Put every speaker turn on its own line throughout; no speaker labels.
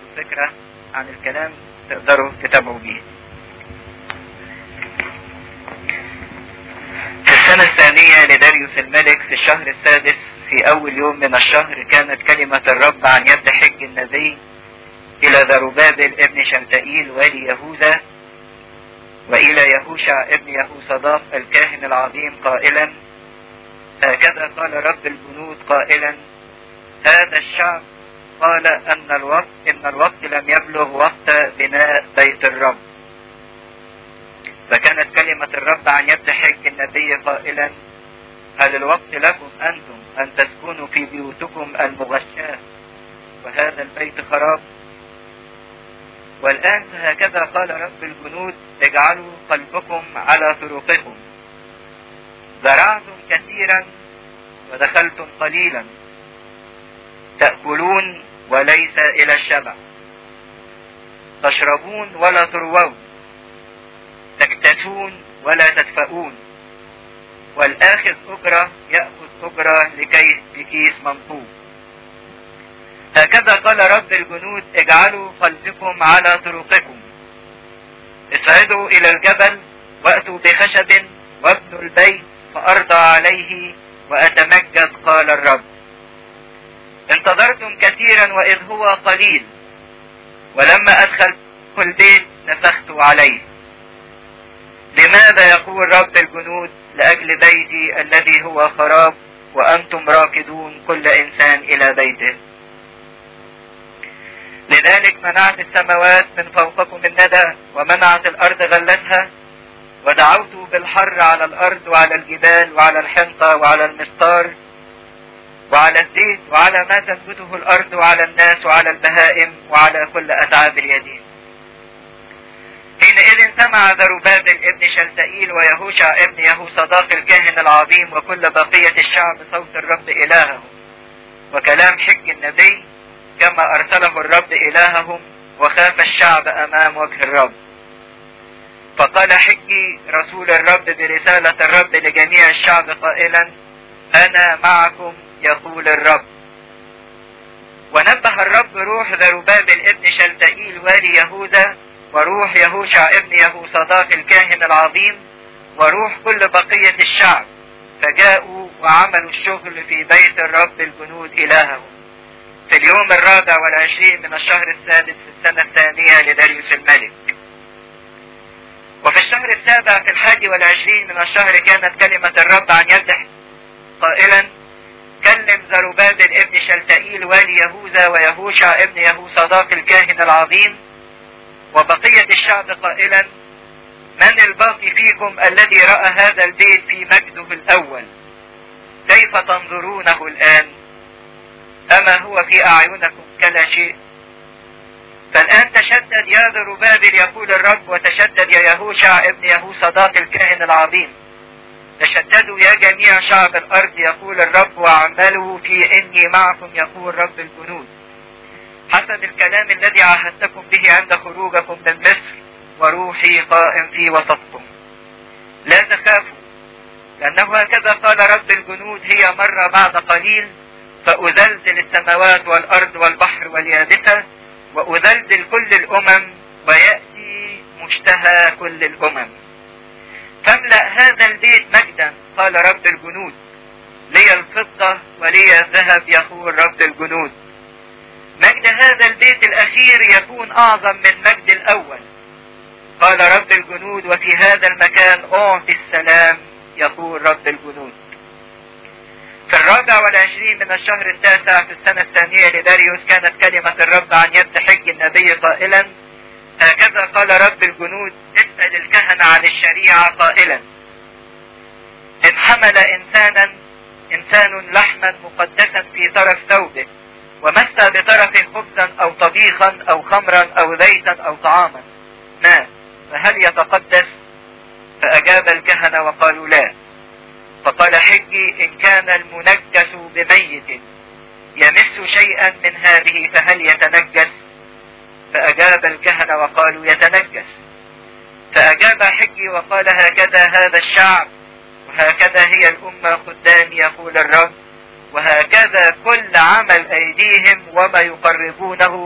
فكرة عن الكلام تقدروا تتابعوا بيه في السنة الثانية لداريوس الملك في الشهر السادس في أول يوم من الشهر كانت كلمة الرب عن يد حج النبي إلى ذربابل ابن شمتائيل والي يهوذا وإلى يهوشع ابن يهوصداق الكاهن العظيم قائلا هكذا قال رب الجنود قائلا هذا الشعب قال أن الوقت إن الوقت لم يبلغ وقت بناء بيت الرب فكانت كلمة الرب عن يد حج النبي قائلا هل الوقت لكم أنتم أن تسكنوا في بيوتكم المغشاة وهذا البيت خراب والآن هكذا قال رب الجنود اجعلوا قلبكم على طرقكم زرعتم كثيرا ودخلتم قليلا تأكلون وليس إلى الشبع تشربون ولا تروون تكتسون ولا تدفؤون والآخذ أجرة يأخذ أجرة لكيس بكيس منطوب هكذا قال رب الجنود اجعلوا قلبكم على طرقكم اصعدوا إلى الجبل وأتوا بخشب وابنوا البيت فأرضى عليه وأتمجد قال الرب انتظرتم كثيرا وإذ هو قليل ولما أدخل البيت نفخت عليه لماذا يقول رب الجنود لأجل بيتي الذي هو خراب وأنتم راكدون كل إنسان إلى بيته لذلك منعت السماوات من فوقكم الندى ومنعت الأرض غلتها ودعوت بالحر على الأرض وعلى الجبال وعلى الحنطة وعلى المستار وعلى الزيت وعلى ما تنبته الأرض وعلى الناس وعلى البهائم وعلى كل أتعاب اليدين حينئذ سمع ذربابل ابن شلتئيل ويهوشع ابن يهوصداق الكاهن العظيم وكل بقية الشعب صوت الرب إلههم وكلام حج النبي كما أرسله الرب إلههم وخاف الشعب أمام وجه الرب فقال حجي رسول الرب برسالة الرب لجميع الشعب قائلا أنا معكم يقول الرب ونبه الرب روح ذربابل ابن شلتئيل والي يهوذا وروح يهوشع ابن يهوصداق الكاهن العظيم وروح كل بقية الشعب فجاءوا وعملوا الشغل في بيت الرب الجنود إلههم في اليوم الرابع والعشرين من الشهر السادس في السنة الثانية لداريوس الملك وفي الشهر السابع في الحادي والعشرين من الشهر كانت كلمة الرب عن يده قائلا كلم زربابل ابن شلتئيل والي يهوذا ويهوشع ابن يهوصداق الكاهن العظيم وبقية الشعب قائلا من الباقي فيكم الذي رأى هذا البيت في مجده الأول كيف تنظرونه الآن أما هو في أعينكم كلا شيء فالآن تشدد يا ذربابل يقول الرب وتشدد يا يهوشع ابن يهوصداق الكاهن العظيم تشددوا يا جميع شعب الأرض يقول الرب واعملوا في إني معكم يقول رب الجنود حسب الكلام الذي عاهدتكم به عند خروجكم من مصر وروحي قائم في وسطكم لا تخافوا لأنه هكذا قال رب الجنود هي مرة بعد قليل فأزلزل السماوات والأرض والبحر واليابسة وأزلزل كل الأمم ويأتي مشتهى كل الأمم فاملأ هذا البيت مجدا قال رب الجنود لي الفضة ولي الذهب يقول رب الجنود مجد هذا البيت الأخير يكون أعظم من مجد الأول قال رب الجنود وفي هذا المكان أعطي السلام يقول رب الجنود في الرابع والعشرين من الشهر التاسع في السنة الثانية لداريوس كانت كلمة الرب عن يد حج النبي قائلا هكذا قال رب الجنود اسأل الكهنة عن الشريعة قائلا إن حمل إنسانا إنسان لحما مقدسا في طرف ثوبه ومس بطرف خبزا أو طبيخا أو خمرا أو زيتا أو طعاما ما فهل يتقدس فأجاب الكهنة وقالوا لا فقال حجي إن كان المنجس بميت يمس شيئا من هذه فهل يتنجس فأجاب الكهنة وقالوا يتنجس فأجاب حجي وقال هكذا هذا الشعب وهكذا هي الأمة قدامي يقول الرب وهكذا كل عمل أيديهم وما يقربونه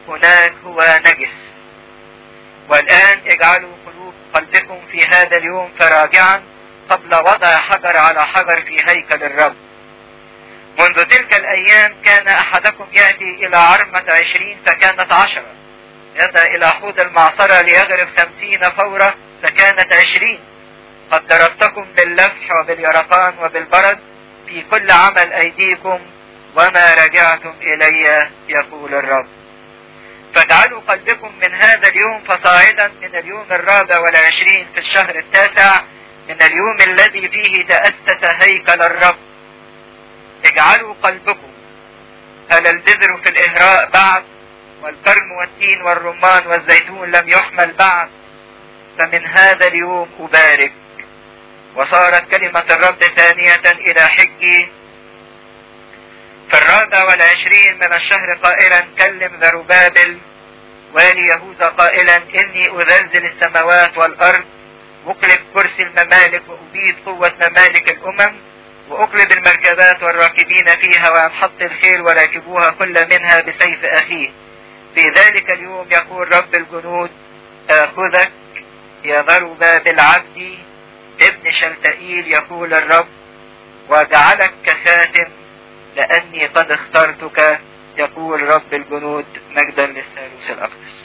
هناك هو نجس والآن اجعلوا قلوب قلبكم في هذا اليوم فراجعا قبل وضع حجر على حجر في هيكل الرب منذ تلك الأيام كان أحدكم يأتي إلى عرمة عشرين فكانت عشرة يأتي إلى حوض المعصرة ليغرف خمسين فورة فكانت عشرين قد ضربتكم باللفح وباليرقان وبالبرد في كل عمل أيديكم وما رجعتم إلي يقول الرب فاجعلوا قلبكم من هذا اليوم فصاعدا من اليوم الرابع والعشرين في الشهر التاسع من اليوم الذي فيه تأسس هيكل الرب اجعلوا قلبكم هل البذر في الإهراء بعد والكرم والتين والرمان والزيتون لم يحمل بعد فمن هذا اليوم أبارك وصارت كلمة الرب ثانية إلى حجي في الرابع والعشرين من الشهر قائلا كلم ذربابل والي يهوذا قائلا إني أزلزل السماوات والأرض أقلب كرسي الممالك وأبيد قوة ممالك الأمم وأقلب المركبات والراكبين فيها وأنحط الخيل وراكبوها كل منها بسيف أخيه في ذلك اليوم يقول رب الجنود آخذك يا ذربابل عبدي ابن شلتئيل يقول الرب وجعلك كخاتم لأني قد اخترتك يقول رب الجنود مجدا للثالوث الأقدس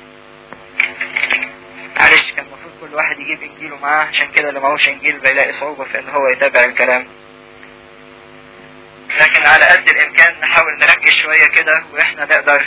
معلش كان المفروض كل واحد يجيب انجيله معاه عشان كده اللي معهوش انجيل بيلاقي صعوبة في ان هو يتابع الكلام لكن على قد الامكان نحاول نركز شوية كده واحنا نقدر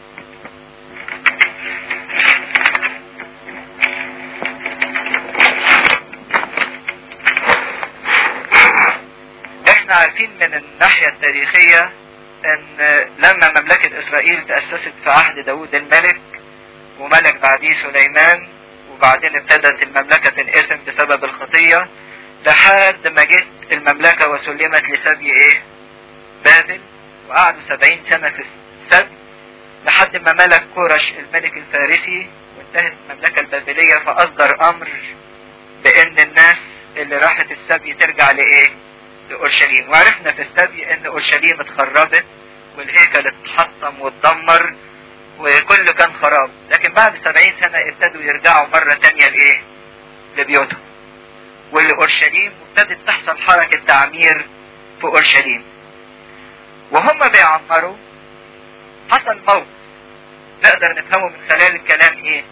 احنا عارفين من الناحية التاريخية ان لما مملكة اسرائيل تأسست في عهد داود الملك وملك بعديه سليمان وبعدين ابتدت المملكة تنقسم بسبب الخطية لحد ما جت المملكة وسلمت لسبي ايه بابل وقعدوا سبعين سنة في السبي لحد ما ملك كورش الملك الفارسي وانتهت المملكة البابلية فأصدر أمر بأن الناس اللي راحت السبي ترجع لإيه؟ لأورشليم وعرفنا في السبي أن أورشليم اتخربت والهيكل اتحطم واتدمر وكل كان خراب لكن بعد سبعين سنة ابتدوا يرجعوا مرة تانية لإيه؟ لبيوتهم ولأورشليم وابتدت تحصل حركة تعمير في أورشليم وهم بيعمروا حصل موقف نقدر نفهمه من خلال الكلام ايه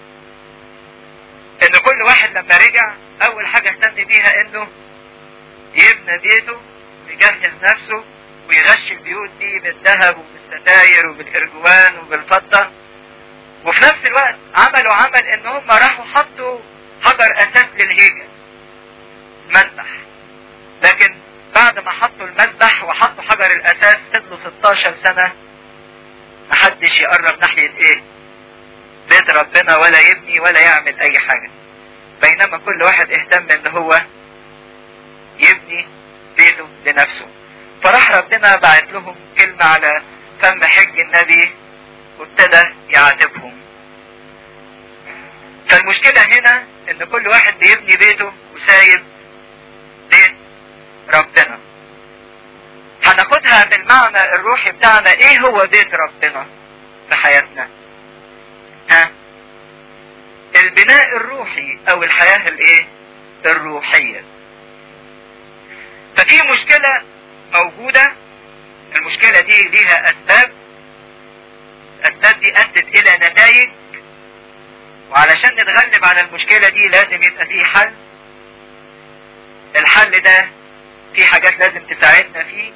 ان كل واحد لما رجع اول حاجة اهتم بيها انه يبنى بيته ويجهز نفسه ويغشي البيوت دي بالذهب وبالستاير وبالارجوان وبالفضة وفي نفس الوقت عملوا عمل ان هم راحوا حطوا حجر اساس للهيكل المذبح لكن بعد ما حطوا المذبح وحطوا حجر الاساس فضلوا 16 سنة محدش يقرب ناحية ايه بيت ربنا ولا يبني ولا يعمل اي حاجة بينما كل واحد اهتم ان هو يبني بيته لنفسه فراح ربنا بعت لهم كلمة على فم حج النبي وابتدى يعاتبهم فالمشكلة هنا ان كل واحد بيبني بيته وسايب بيت ربنا هناخدها بالمعنى الروحي بتاعنا ايه هو بيت ربنا في حياتنا ها البناء الروحي او الحياة الايه الروحية ففي مشكلة موجودة المشكلة دي ليها اسباب الاسباب دي ادت الى نتائج وعلشان نتغلب على المشكلة دي لازم يبقى فيه حل الحل ده في حاجات لازم تساعدنا فيه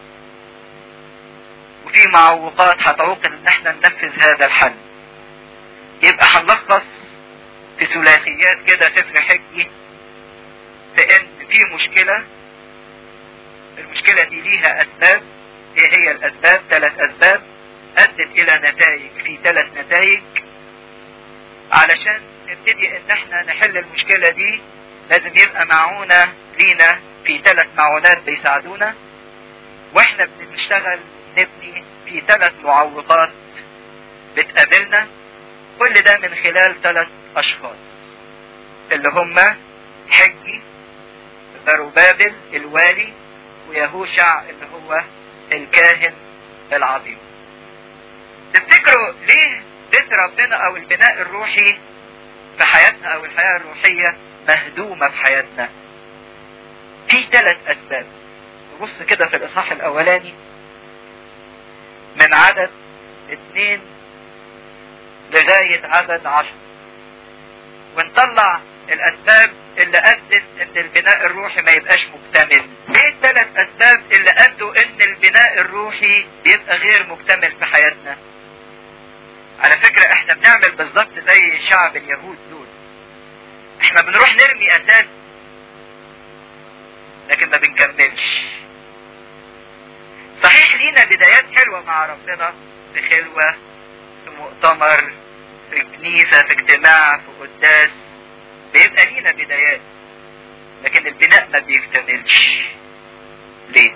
وفي معوقات هتعوقنا ان احنا ننفذ هذا الحل يبقى هنلخص في ثلاثيات كده سفر حجي في ان في مشكلة المشكلة دي ليها اسباب ايه هي الاسباب ثلاث اسباب ادت الى نتائج في ثلاث نتائج علشان نبتدي ان احنا نحل المشكلة دي لازم يبقى معونة لينا في ثلاث معونات بيساعدونا واحنا بنشتغل نبني في ثلاث معوقات بتقابلنا كل ده من خلال ثلاث اشخاص اللي هم حجي ذروبابل الوالي ويهوشع اللي هو الكاهن العظيم تفتكروا ليه بيت ربنا او البناء الروحي في حياتنا او الحياة الروحية مهدومة في حياتنا في ثلاث اسباب نبص كده في الاصحاح الاولاني من عدد اثنين لغاية عدد عشر ونطلع الاسباب اللي ادت ان البناء الروحي ما يبقاش مكتمل ايه الثلاث اسباب اللي ادوا ان البناء الروحي بيبقى غير مكتمل في حياتنا على فكرة احنا بنعمل بالظبط زي شعب اليهود دول احنا بنروح نرمي اساس لكن ما بنكملش صحيح لينا بدايات حلوة مع ربنا في خلوة في مؤتمر في كنيسة في اجتماع في قداس بيبقى لينا بدايات لكن البناء ما بيكتملش ليه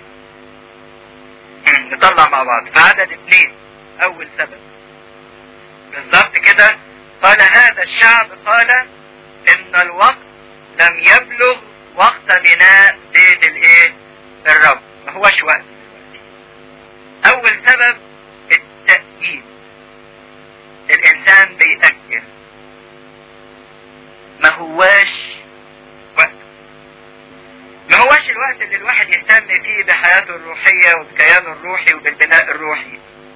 نطلع مع بعض في عدد اثنين اول سبب بالظبط كده قال هذا الشعب قال ان الوقت لم يبلغ وقت بناء بيت الايه الرب ما هوش وقت اول سبب التأجيل الانسان بيأجل ما هواش وقت ما هواش الوقت اللي الواحد يهتم فيه بحياته الروحية وبكيانه الروحي وبالبناء الروحي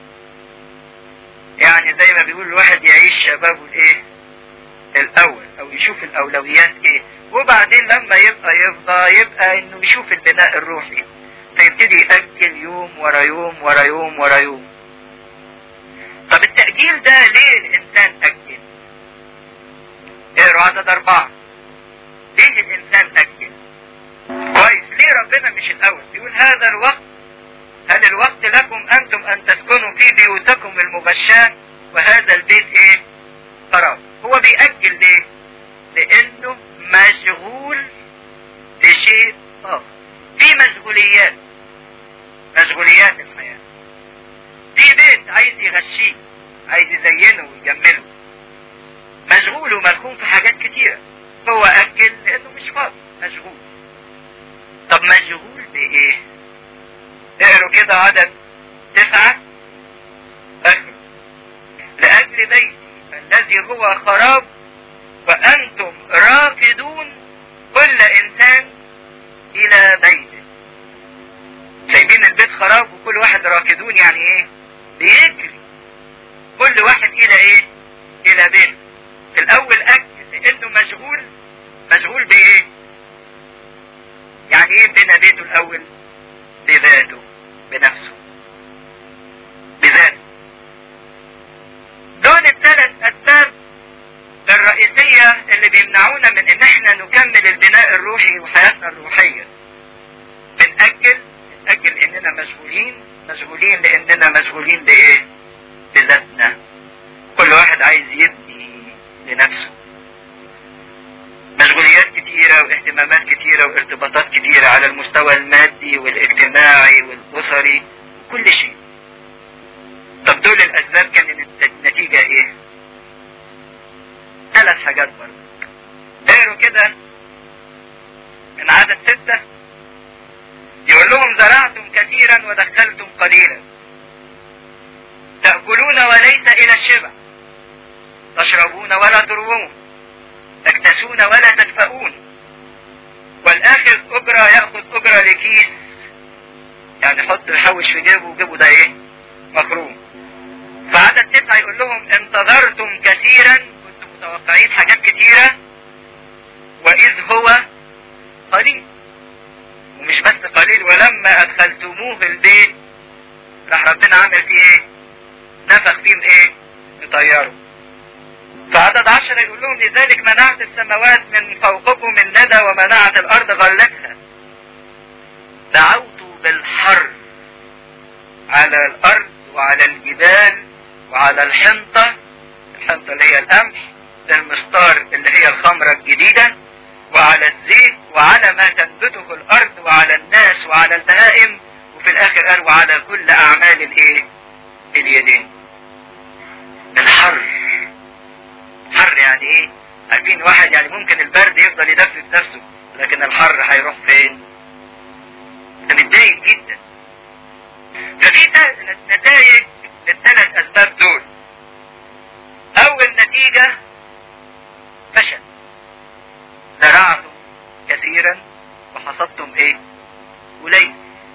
يعني زي ما بيقول الواحد يعيش شبابه الايه الاول او يشوف الاولويات ايه وبعدين لما يبقى يفضى يبقى انه يشوف البناء الروحي فيبتدي يأجل يوم ورا يوم ورا يوم ورا يوم طب التأجيل ده ليه الإنسان أجل؟ اقروا عدد أربعة ليه الإنسان أجل؟ كويس ليه ربنا مش الأول؟ يقول هذا الوقت هل الوقت لكم أنتم أن تسكنوا في بيوتكم المغشاة وهذا البيت إيه؟ خراب هو بيأجل ليه؟ لأنه مشغول بشيء آخر في مشغوليات مشغوليات الحياة في بيت عايز يغشيه عايز يزينه ويجمله مشغول وملخوم في حاجات كتيرة هو أجل لأنه مش فاضي مشغول طب مشغول بإيه؟ اقروا كده عدد تسعة آخر لأجل بيتي الذي هو خراب وأنتم راكدون كل إنسان إلى بيته سايبين البيت خراب وكل واحد راكدون يعني إيه؟ بيجري كل واحد إلى إيه؟ إلى بيته في الأول أجل لأنه مشغول مشغول بإيه؟ يعني إيه بنى بيته الأول؟ بذاته بنفسه بذاته دول الثلاث أسباب الرئيسية اللي بيمنعونا من ان احنا نكمل البناء الروحي وحياتنا الروحية بنأجل بنأجل اننا مشغولين مشغولين لاننا مشغولين بايه بذاتنا كل واحد عايز يبني لنفسه مشغوليات كتيرة واهتمامات كتيرة وارتباطات كتيرة على المستوى المادي والاجتماعي والأسري وكل شيء طب دول الأسباب كانت النتيجة إيه؟ ثلاث حاجات برضه اقروا كده من عدد ستة يقول لهم زرعتم كثيرا ودخلتم قليلا تأكلون وليس إلى الشبع تشربون ولا تروون تكتسون ولا تدفؤون والآخذ أجرة يأخذ أجرة لكيس يعني حط يحوش في جيبه وجيبه ده إيه مخروم فعدد تسعة يقول لهم انتظرتم كثيرا كنتم متوقعين حاجات كتيرة وإذ هو قليل ومش بس قليل ولما أدخلتموه البيت راح ربنا عامل فيه إيه؟ نفخ فيه إيه؟ يطيره فعدد عشرة يقول لهم لذلك منعت السماوات من فوقكم الندى ومنعت الأرض غلتها دعوت بالحر على الأرض وعلى الجبال وعلى الحنطة الحنطة اللي هي القمح المستار اللي هي الخمرة الجديدة وعلى الزيت وعلى ما تنبته الأرض وعلى الناس وعلى البهائم وفي الآخر قال وعلى كل أعمال الإيه؟ اليدين الحر حر يعني إيه؟ عارفين واحد يعني ممكن البرد يفضل يدفي في نفسه لكن الحر هيروح فين؟ ده متضايق جدا ففي نتائج للثلاث اسباب دول النتيجة فشل زرعتم كثيرا وحصدتم ايه قليل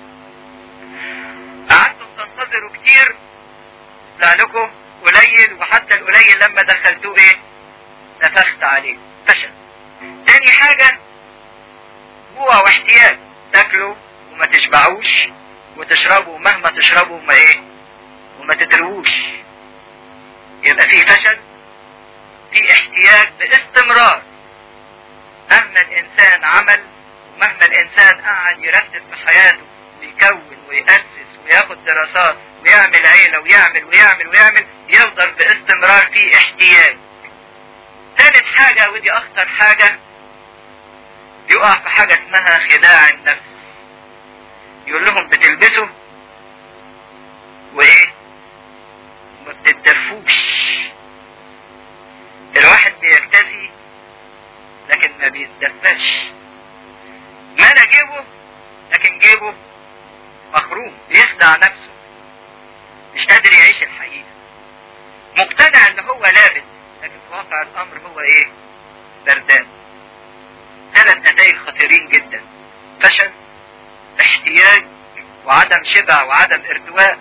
قعدتم تنتظروا كتير يطلع لكم قليل وحتى القليل لما دخلتوه ايه نفخت عليه فشل تاني حاجة جوع واحتياج تاكلوا وما تشبعوش وتشربوا مهما تشربوا ما ايه وما تدروش يبقى في فشل في احتياج باستمرار مهما الانسان عمل ومهما الانسان قعد يرتب في حياته ويكون ويأسس وياخد دراسات ويعمل عيلة ويعمل ويعمل ويعمل يفضل باستمرار في احتياج ثالث حاجة ودي اخطر حاجة يقع في حاجة اسمها خداع النفس يقول لهم بتلبسوا وايه ما بتتدفوش الواحد بيكتفي لكن ما بيتدفاش ملا جيبه لكن جيبه مخروم بيخدع نفسه مش قادر يعيش الحقيقة مقتنع ان هو لابس لكن في واقع الامر هو ايه بردان ثلاث نتائج خطيرين جدا فشل احتياج وعدم شبع وعدم ارتواء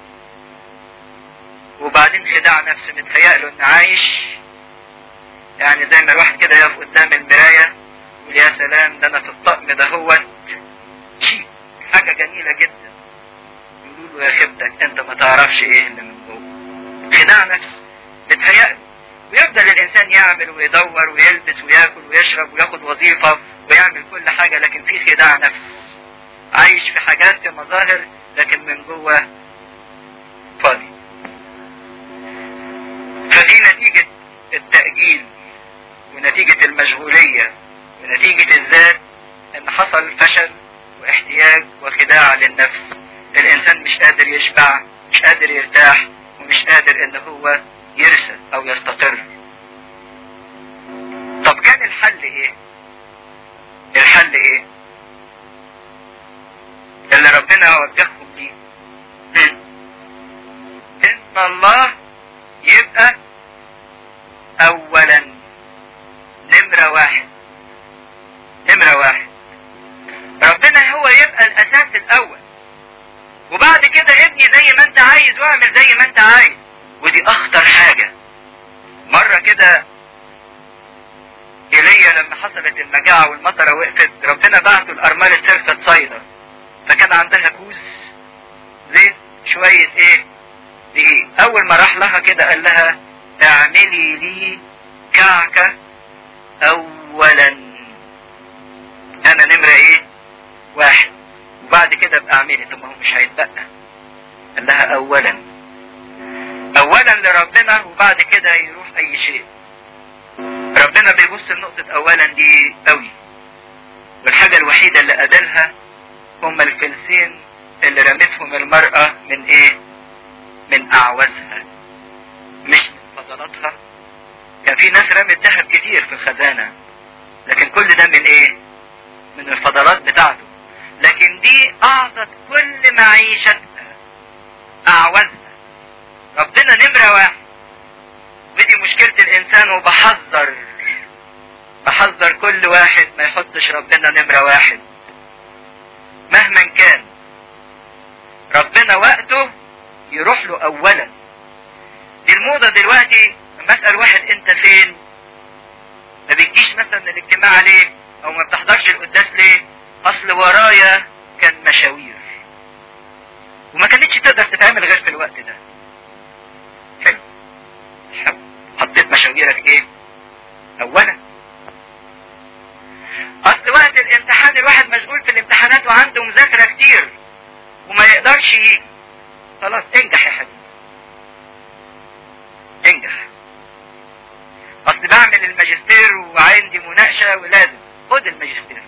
وبعدين خداع نفسه متهيأ انه عايش يعني زي ما الواحد كده يقف قدام المراية يقول يا سلام ده انا في الطقم ده هو شيك حاجة جميلة جدا يقولوا له يا خبتك انت ما تعرفش ايه اللي من جوه خداع نفس متهيأ ويفضل الانسان يعمل ويدور ويلبس وياكل ويشرب وياخد وظيفة ويعمل كل حاجة لكن في خداع نفس عايش في حاجات في مظاهر لكن من جوه فاضي فدي نتيجة التأجيل ونتيجة المشغولية ونتيجة الذات ان حصل فشل واحتياج وخداع للنفس الانسان مش قادر يشبع مش قادر يرتاح ومش قادر ان هو يرسى او يستقر طب كان الحل ايه الحل ايه اللي ربنا وجههم ليه ان الله يبقى اولا نمرة واحد نمرة واحد ربنا هو يبقى الاساس الاول وبعد كده ابني زي ما انت عايز واعمل زي ما انت عايز ودي اخطر حاجة مرة كده ايليا لما حصلت المجاعة والمطرة وقفت ربنا بعته الارملة سرقة صيدا فكان عندها كوز زيت شوية ايه دقيق اول ما راح لها كده قال لها اعملي لي كعكة اولا انا نمرة ايه واحد وبعد كده ابقى اعملي طب ما هو مش هيتبقى قال لها اولا اولا لربنا وبعد كده يروح اي شيء ربنا بيبص لنقطة اولا دي قوي والحاجة الوحيدة اللي قابلها هم الفلسين اللي رمتهم المرأة من ايه من اعوازها مش من فضلاتها كان في ناس رمت ذهب كتير في الخزانة لكن كل ده من ايه من الفضلات بتاعته لكن دي اعطت كل معيشتها اعوازها ربنا نمرة واحد ودي مشكلة الانسان وبحذر بحذر كل واحد ما يحطش ربنا نمرة واحد مهما كان ربنا وقته يروح له اولا دي الموضة دلوقتي لما اسأل واحد انت فين ما بتجيش مثلا الاجتماع ليه او ما بتحضرش القداس ليه اصل ورايا كان مشاوير وما كانتش تقدر تتعمل غير في الوقت ده حلو حلو. حطيت مشاويرك ايه اولا اصل وقت الامتحان الواحد مشغول في الامتحانات وعنده مذاكرة كتير وما يقدرش يجي خلاص انجح يا حبيبي انجح اصل بعمل الماجستير وعندي مناقشة ولازم خد الماجستير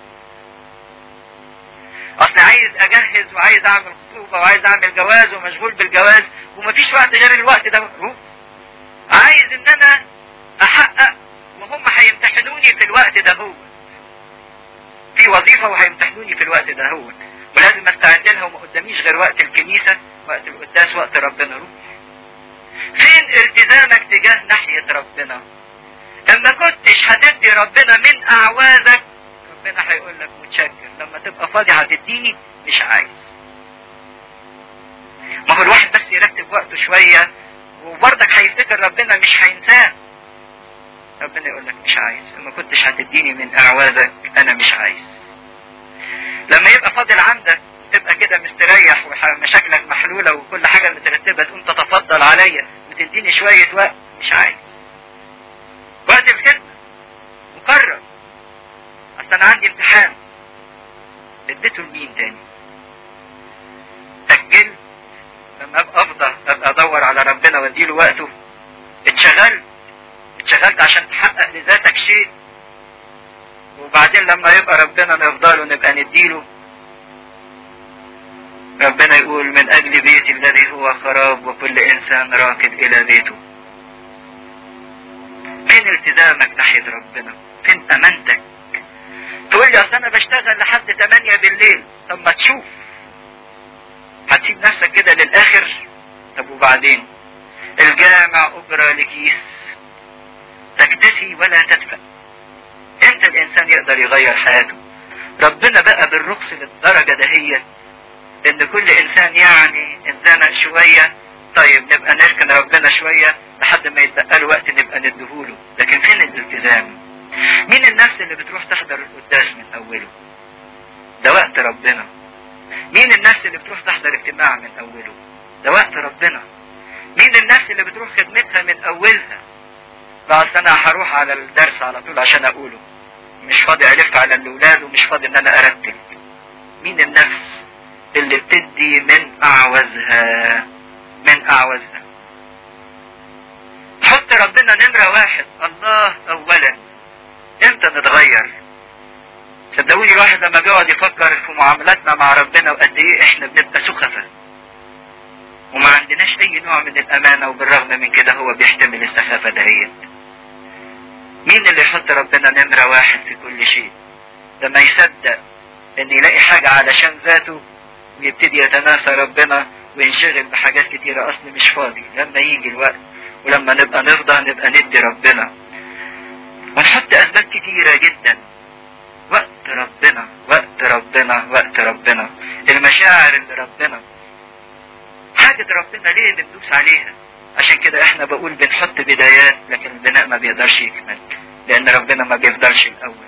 اصل عايز اجهز وعايز اعمل خطوبة وعايز اعمل جواز ومشغول بالجواز ومفيش وقت غير الوقت ده هو. عايز ان انا احقق وهم هيمتحنوني في الوقت ده هو في وظيفة وهيمتحنوني في الوقت ده هو ولازم استعد لها وما قداميش غير وقت الكنيسة وقت القداس وقت ربنا روح فين التزامك تجاه ناحية ربنا اما كنتش هتدي ربنا من اعوازك ربنا هيقول لك متشكر لما تبقى فاضي هتديني مش عايز ما هو الواحد بس يرتب وقته شوية وبرضك هيفتكر ربنا مش هينساه ربنا يقول لك مش عايز ما كنتش هتديني من اعوازك انا مش عايز لما يبقى فاضل عندك تبقى كده مستريح ومشاكلك محلولة وكل حاجة مترتبة تقوم تتفضل عليا وتديني شوية وقت مش عايز وقت الخدمة مقرر اصل انا عندي امتحان اديته لمين تاني اجلت لما ابقى افضى ابقى ادور على ربنا واديله وقته اتشغلت اتشغلت عشان تحقق لذاتك شيء وبعدين لما يبقى ربنا نفضله نبقى نديله ربنا يقول من اجل بيتي الذي هو خراب وكل انسان راكب الى بيته فين التزامك ناحية ربنا فين امانتك تقول لي اصل انا بشتغل لحد 8 بالليل طب ما تشوف هتسيب نفسك كده للاخر طب وبعدين الجامع اجرى لكيس تكتسي ولا تدفع امتى الانسان يقدر يغير حياته ربنا بقى بالرخص للدرجة دهيت ان كل انسان يعني اتزنق شوية طيب نبقى نركن ربنا شوية لحد ما يتبقى له وقت نبقى نديهوله لكن فين الالتزام مين النفس اللي بتروح تحضر القداس من اوله ده وقت ربنا مين النفس اللي بتروح تحضر اجتماع من اوله ده وقت ربنا مين النفس اللي بتروح خدمتها من اولها بس انا هروح على الدرس على طول عشان اقوله مش فاضي الف على الاولاد ومش فاضي ان انا ارتب مين النفس اللي بتدي من اعوزها من اعوزها حط ربنا نمرة واحد الله اولا امتى نتغير صدقوني الواحد لما بيقعد يفكر في معاملاتنا مع ربنا وقد ايه احنا بنبقى سخفة وما عندناش اي نوع من الامانة وبالرغم من كده هو بيحتمل السخافة دهيت مين اللي يحط ربنا نمرة واحد في كل شيء لما يصدق ان يلاقي حاجة علشان ذاته ويبتدي يتناسى ربنا وينشغل بحاجات كتيرة اصل مش فاضي لما يجي الوقت ولما نبقى نفضى نبقى ندي ربنا ونحط اسباب كتيرة جدا وقت ربنا وقت ربنا وقت ربنا المشاعر اللي ربنا حاجة ربنا ليه بندوس عليها عشان كده احنا بقول بنحط بدايات لكن البناء ما بيقدرش يكمل لان ربنا ما بيفضلش الاول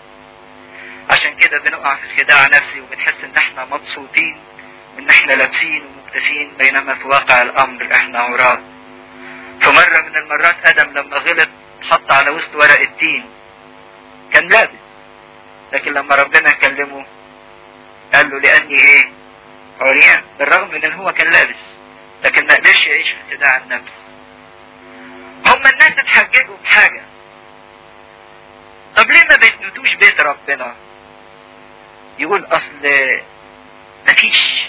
عشان كده بنقع في خداع نفسي وبنحس ان احنا مبسوطين وان احنا لابسين ومكتسين بينما في واقع الامر احنا عراة في مرة من المرات ادم لما غلط حط على وسط ورق التين كان لابس لكن لما ربنا كلمه قال له لاني ايه عريان بالرغم من ان هو كان لابس لكن ما قدرش يعيش في خداع النفس هم الناس اتحججوا بحاجة طب ليه ما بيثبتوش بيت ربنا يقول اصل مفيش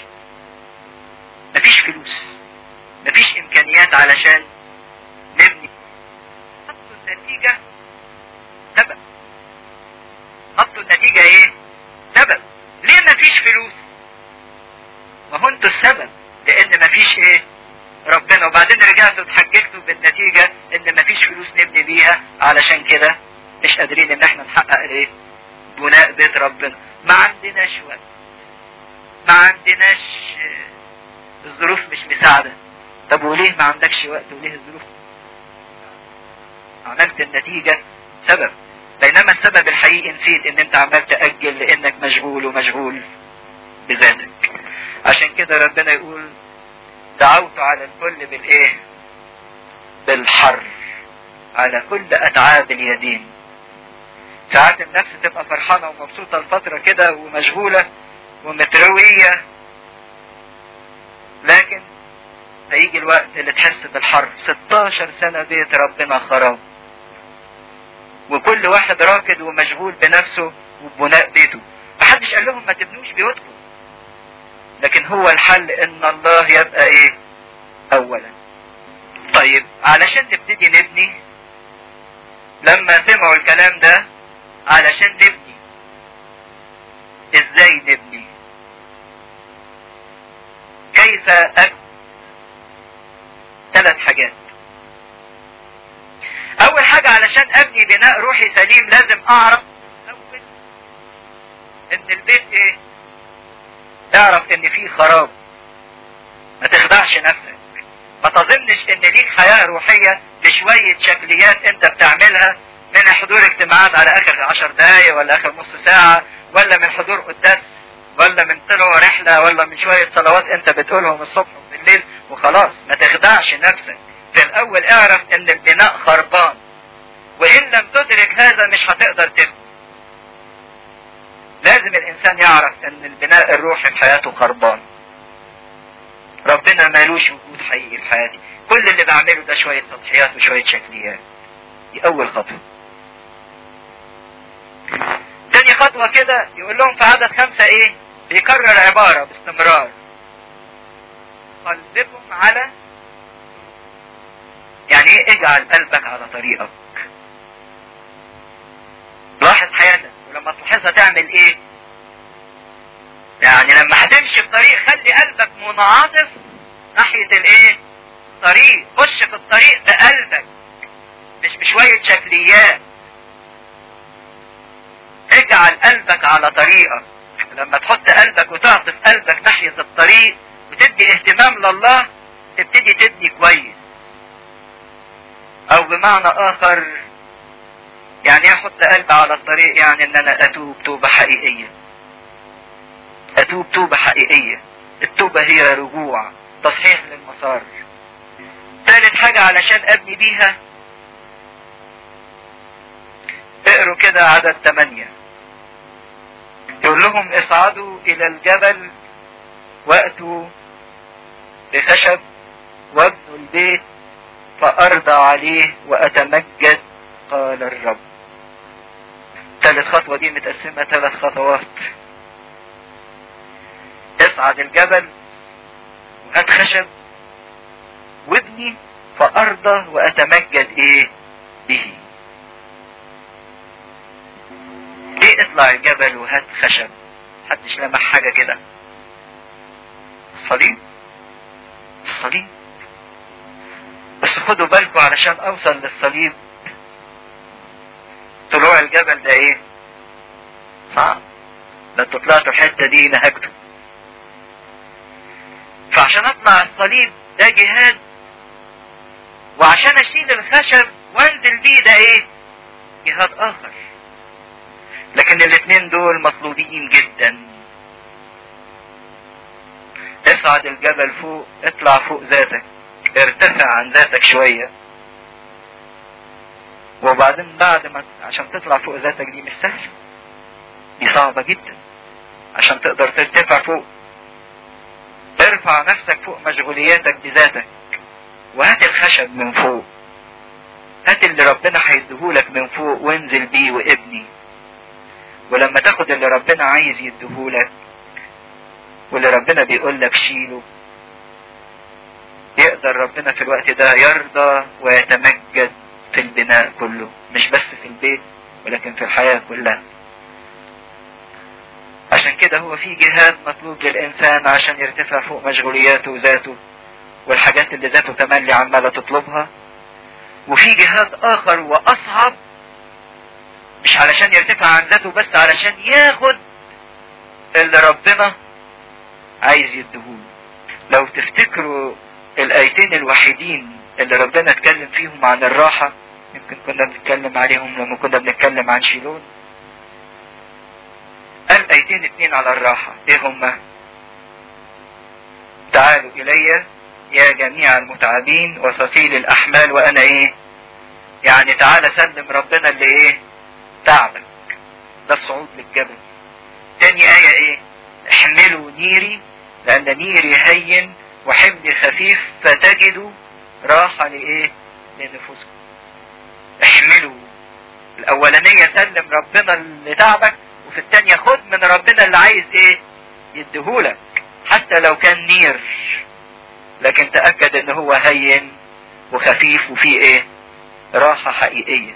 مفيش فلوس مفيش امكانيات علشان نبني حطوا النتيجة سبب حطوا النتيجة ايه سبب ليه مفيش فلوس ما هو انتوا السبب لان مفيش ايه ربنا وبعدين رجعتوا اتحججتوا بالنتيجة ان مفيش فلوس نبني بيها علشان كده مش قادرين ان احنا نحقق ايه بناء بيت ربنا ما عندناش وقت ما عندناش الظروف مش مساعدة طب وليه ما عندكش وقت وليه الظروف عملت النتيجة سبب بينما السبب الحقيقي نسيت ان انت عمال تأجل لانك مشغول ومشغول بذاتك عشان كده ربنا يقول دعوت على الكل بالايه بالحر على كل اتعاب اليدين ساعات النفس تبقى فرحانة ومبسوطة الفترة كده ومشغولة ومتروية لكن هيجي الوقت اللي تحس بالحر 16 سنة بيت ربنا خراب وكل واحد راكد ومشغول بنفسه وبناء بيته محدش قال لهم ما تبنوش بيوتكم لكن هو الحل ان الله يبقى ايه اولا طيب علشان نبتدي نبني لما سمعوا الكلام ده علشان نبني ازاي نبني كيف أبني ثلاث حاجات اول حاجة علشان ابني بناء روحي سليم لازم اعرف اول ان البيت ايه اعرف ان فيه خراب ما تخدعش نفسك ما تظنش ان ليك حياة روحية بشوية شكليات انت بتعملها من حضور اجتماعات على اخر عشر دقايق ولا اخر نص ساعة ولا من حضور قداس ولا من طلوع رحلة ولا من شوية صلوات انت بتقولهم الصبح وبالليل وخلاص ما تخدعش نفسك في الاول اعرف ان البناء خربان وان لم تدرك هذا مش هتقدر تبني لازم الانسان يعرف ان البناء الروحي في حياته خربان ربنا مالوش وجود حقيقي في حياتي كل اللي بعمله ده شوية تضحيات وشوية شكليات دي اول خطوة تاني خطوة كده يقول لهم في عدد خمسة ايه بيكرر عبارة باستمرار قلبكم على يعني ايه اجعل قلبك على طريقك لاحظ حياتك ولما تلاحظها تعمل ايه يعني لما هتمشي في طريق خلي قلبك منعطف ناحية الايه طريق خش في الطريق بقلبك مش بشوية شكليات اجعل قلبك على طريقك لما تحط قلبك وتعطف قلبك ناحية الطريق وتدي اهتمام لله تبتدي تبني كويس او بمعنى اخر يعني ايه احط قلبي على الطريق يعني ان انا اتوب توبة حقيقية اتوب توبة حقيقية التوبة هي رجوع تصحيح للمسار ثالث حاجة علشان ابني بيها اقروا كده عدد ثمانية يقول لهم اصعدوا الى الجبل واتوا بخشب وابنوا البيت فارضى عليه واتمجد قال الرب ثالث خطوة دي متقسمة ثلاث خطوات اصعد الجبل وهات خشب وابني فارضى واتمجد ايه به ليه اطلع الجبل وهات خشب محدش لمح حاجة كده الصليب الصليب بس خدوا بالكم علشان اوصل للصليب طلوع الجبل ده ايه صعب ده انتوا طلعتوا الحته دي نهجتوا فعشان اطلع الصليب ده جهاد وعشان اشيل الخشب وانزل بيه ده ايه جهاد اخر لكن الاثنين دول مطلوبين جدا اصعد الجبل فوق اطلع فوق ذاتك ارتفع عن ذاتك شوية وبعدين بعد ما عشان تطلع فوق ذاتك دي مش سهلة دي صعبة جدا عشان تقدر ترتفع فوق ارفع نفسك فوق مشغولياتك بذاتك وهات الخشب من فوق هات اللي ربنا هيديهولك من فوق وانزل بيه وابني ولما تاخد اللي ربنا عايز يديهولك واللي ربنا بيقول لك شيله يقدر ربنا في الوقت ده يرضى ويتمجد في البناء كله مش بس في البيت ولكن في الحياة كلها عشان كده هو في جهاد مطلوب للإنسان عشان يرتفع فوق مشغولياته وذاته والحاجات اللي ذاته تملي عمالة تطلبها وفي جهاد آخر وأصعب مش علشان يرتفع عن ذاته بس علشان ياخد اللي ربنا عايز يديهوله لو تفتكروا الايتين الوحيدين اللي ربنا اتكلم فيهم عن الراحة يمكن كنا بنتكلم عليهم لما كنا بنتكلم عن شيلون قال ايتين اتنين على الراحة ايه هما تعالوا الي يا جميع المتعبين وثقيل الاحمال وانا ايه يعني تعالى سلم ربنا اللي ايه تعبك ده الصعود للجبل تاني آية ايه احملوا نيري لان نيري هين وحملي خفيف فتجدوا راحة لايه لنفوسكم احملوا الاولانية سلم ربنا اللي تعبك وفي التانية خد من ربنا اللي عايز ايه يديهولك حتى لو كان نير لكن تأكد ان هو هين وخفيف وفيه ايه راحة حقيقية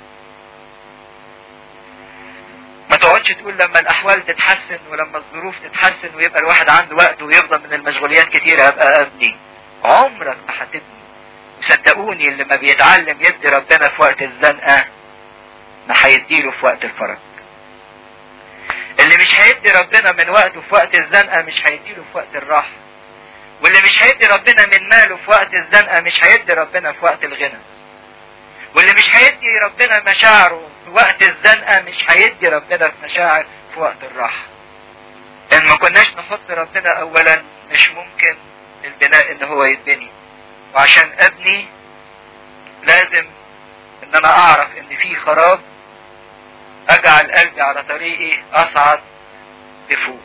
ما تقعدش تقول لما الاحوال تتحسن ولما الظروف تتحسن ويبقى الواحد عنده وقت ويفضل من المشغوليات كتيرة ابقى ابني عمرك ما هتبني صدقوني اللي ما بيتعلم يدي ربنا في وقت الزنقة ما هيديله في وقت الفرج اللي مش هيدي ربنا من وقته في وقت الزنقة مش هيديله في وقت الراحة واللي مش هيدي ربنا من ماله في وقت الزنقة مش هيدي ربنا في وقت الغنى واللي مش هيدي ربنا مشاعره في وقت الزنقة مش هيدي ربنا في مشاعر في وقت الراحة ان ما كناش نحط ربنا اولا مش ممكن البناء ان هو يتبني وعشان ابني لازم ان انا اعرف ان في خراب اجعل قلبي على طريقي اصعد لفوق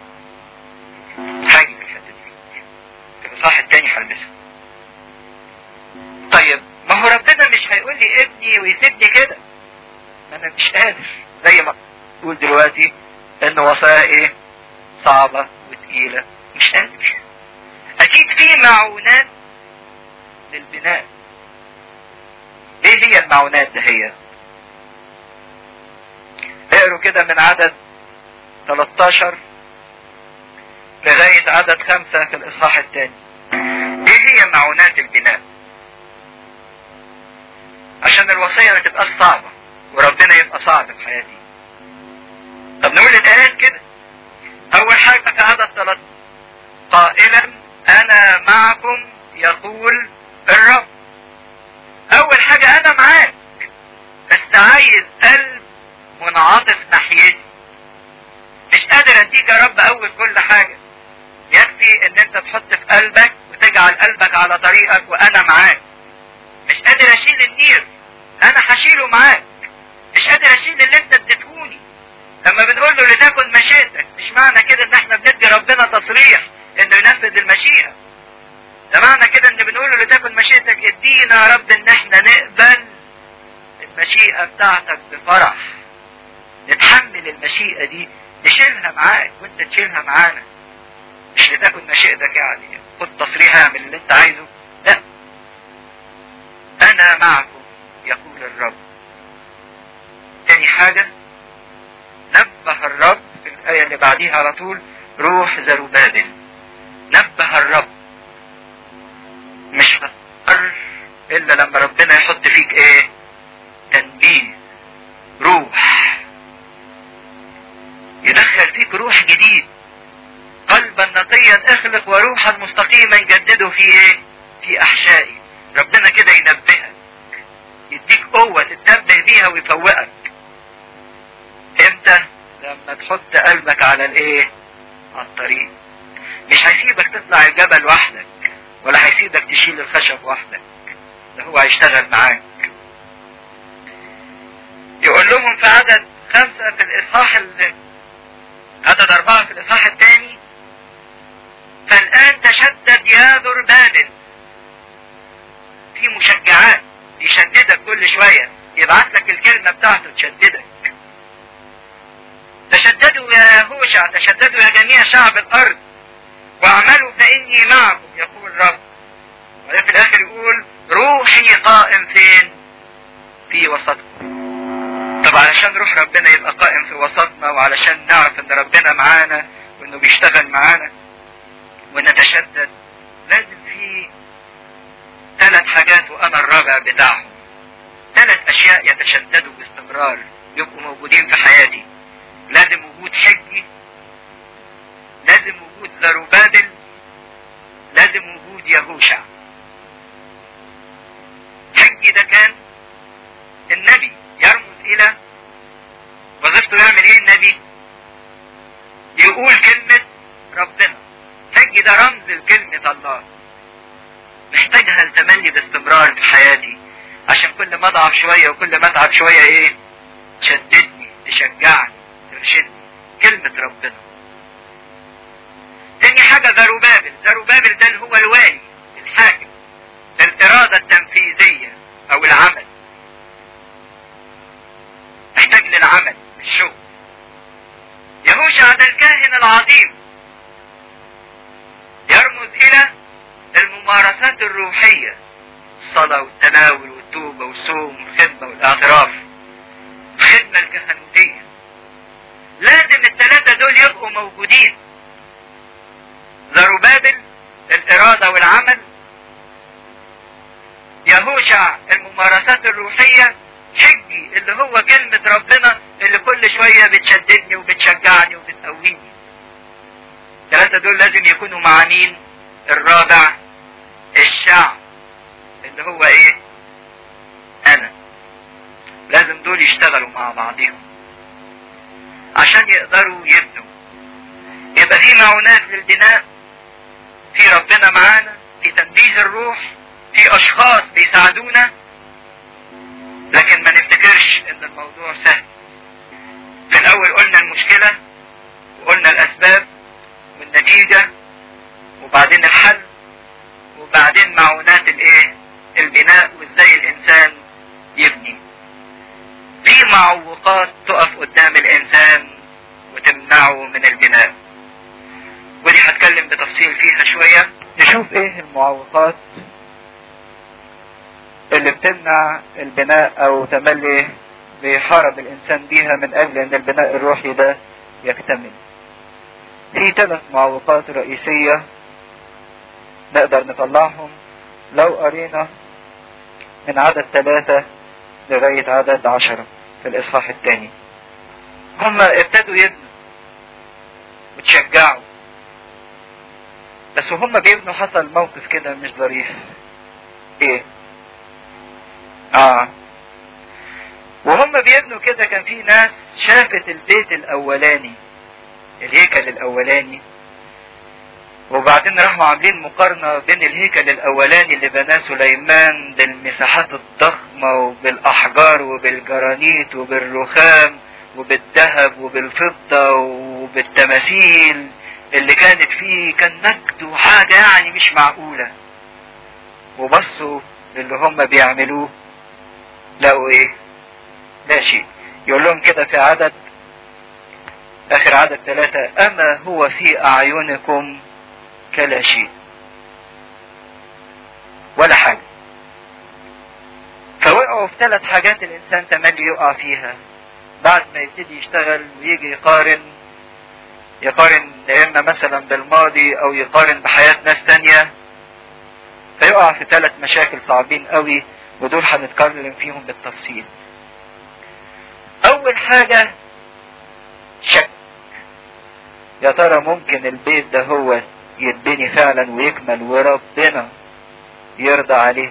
حاجة في الحتة دي الاصحاح التاني هلمسها طيب ما هو ربنا مش هيقول لي ابني ويسيبني كده ما انا مش قادر زي ما تقول دلوقتي ان وصايا ايه صعبة وتقيلة مش قادر اكيد في معونات للبناء ايه هي المعونات دهيت اقروا كده من عدد 13 لغاية عدد خمسة في الإصحاح الثاني ايه هي معونات البناء عشان الوصية ما تبقاش صعبة وربنا يبقى صعب في حياتي طب نقول الآيات كده أول حاجة في عدد 13 قائلا أنا معكم يقول الرب أول حاجة أنا معاك بس عايز قلب منعطف ناحيتي مش قادر اديك يا رب اول كل حاجة يكفي ان انت تحط في قلبك وتجعل قلبك على طريقك وانا معاك مش قادر اشيل النير انا هشيله معاك مش قادر اشيل اللي انت اديتهوني لما بنقول له لتكن مشيئتك مش معنى كده ان احنا بندي ربنا تصريح انه ينفذ المشيئة ده معنى كده ان بنقول له لتكن مشيئتك ادينا يا رب ان احنا نقبل المشيئة بتاعتك بفرح نتحمل المشيئة دي نشيلها معاك وانت تشيلها معانا مش لتكن مشيئتك يعني خد تصريح اعمل اللي انت عايزه لا انا معكم يقول الرب تاني حاجة نبه الرب في الآية اللي بعديها على طول روح زروبابل نبه الرب مش هتضطر إلا لما ربنا يحط فيك إيه تنبيه روح يدخل فيك روح جديد قلبا نقيا اخلق وروحا مستقيما جدده في ايه في احشائي ربنا كده ينبهك يديك قوة تتنبه بيها ويفوقك امتى لما تحط قلبك على الايه على الطريق مش هيسيبك تطلع الجبل وحدك ولا هيسيبك تشيل الخشب وحدك ده هو هيشتغل معاك يقول لهم في عدد خمسة في الإصحاح اللي عدد أربعة في الإصحاح الثاني فالآن تشدد يا ذر بابل في مشجعات يشددك كل شوية يبعت لك الكلمة بتاعته تشددك تشددوا يا يهوشع تشددوا يا جميع شعب الأرض واعملوا فإني معكم يقول الرب وفي الآخر يقول روحي قائم فين في وسطكم طب علشان روح ربنا يبقى قائم في وسطنا وعلشان نعرف ان ربنا معانا وانه بيشتغل معانا ونتشدد لازم في ثلاث حاجات وانا الرابع بتاعهم ثلاث اشياء يتشددوا باستمرار يبقوا موجودين في حياتي لازم وجود حجي لازم وجود زروبابل لازم وجود يهوشع حجي ده كان النبي يرمز الى وظيفته يعمل ايه النبي يقول كلمة ربنا حج ده رمز لكلمة الله محتاجها التملي باستمرار في حياتي عشان كل ما اضعف شوية وكل ما اتعب شوية ايه تشددني تشجعني ترشدني كلمة ربنا تاني حاجة زروبابل زروبابل ده اللي هو الوالي الحاكم الإرادة التنفيذية أو العمل محتاج للعمل للشغل يهوشع ده الكاهن العظيم يرمز إلى الممارسات الروحية الصلاة والتناول والتوبة والصوم والخدمة والاعتراف الخدمة الكهنوتية لازم الثلاثة دول يبقوا موجودين زروبابل الإرادة والعمل يهوشع الممارسات الروحية حجي اللي هو كلمة ربنا اللي كل شوية بتشددني وبتشجعني وبتقويني الثلاثة دول لازم يكونوا مع مين الرابع الشعب اللي هو ايه انا لازم دول يشتغلوا مع بعضهم عشان يقدروا يبنوا يبقى في معونات للبناء في ربنا معانا في تنبيه الروح في اشخاص بيساعدونا لكن ما نفتكرش ان الموضوع سهل في الاول قلنا المشكلة وقلنا الاسباب والنتيجة وبعدين الحل وبعدين معونات الايه البناء وازاي الانسان يبني في معوقات تقف قدام الانسان وتمنعه من البناء ودي هتكلم بتفصيل فيها شوية نشوف ايه المعوقات اللي بتمنع البناء او تملي بيحارب الانسان بيها من اجل ان البناء الروحي ده يكتمل في ثلاث معوقات رئيسية نقدر نطلعهم لو قرينا من عدد ثلاثة لغاية عدد عشرة في الإصحاح الثاني هم ابتدوا يبنوا وتشجعوا بس وهم بيبنوا حصل موقف كده مش ظريف ايه اه وهم بيبنوا كده كان في ناس شافت البيت الاولاني الهيكل الاولاني وبعدين راحوا عاملين مقارنة بين الهيكل الاولاني اللي بناه سليمان بالمساحات الضخمة وبالاحجار وبالجرانيت وبالرخام وبالذهب وبالفضة وبالتماثيل اللي كانت فيه كان مجد وحاجة يعني مش معقولة وبصوا للي هم بيعملوه لقوا ايه لا شيء يقول لهم كده في عدد اخر عدد ثلاثة اما هو في اعينكم كلا شيء ولا حاجة فوقعوا في ثلاث حاجات الانسان تملي يقع فيها بعد ما يبتدي يشتغل ويجي يقارن يقارن يا اما مثلا بالماضي او يقارن بحياة ناس تانية فيقع في ثلاث مشاكل صعبين قوي ودول هنتكلم فيهم بالتفصيل اول حاجة شك يا ترى ممكن البيت ده هو يتبني فعلا ويكمل وربنا يرضى عليه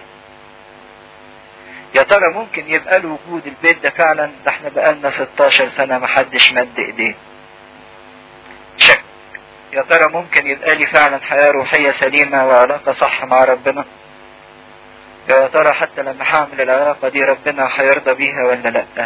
يا ترى ممكن يبقى له وجود البيت ده فعلا ده احنا بقالنا 16 سنة محدش مد ايديه شك يا ترى ممكن يبقى لي فعلا حياة روحية سليمة وعلاقة صح مع ربنا يا ترى حتى لما هعمل العلاقة دي ربنا هيرضى بيها ولا لأ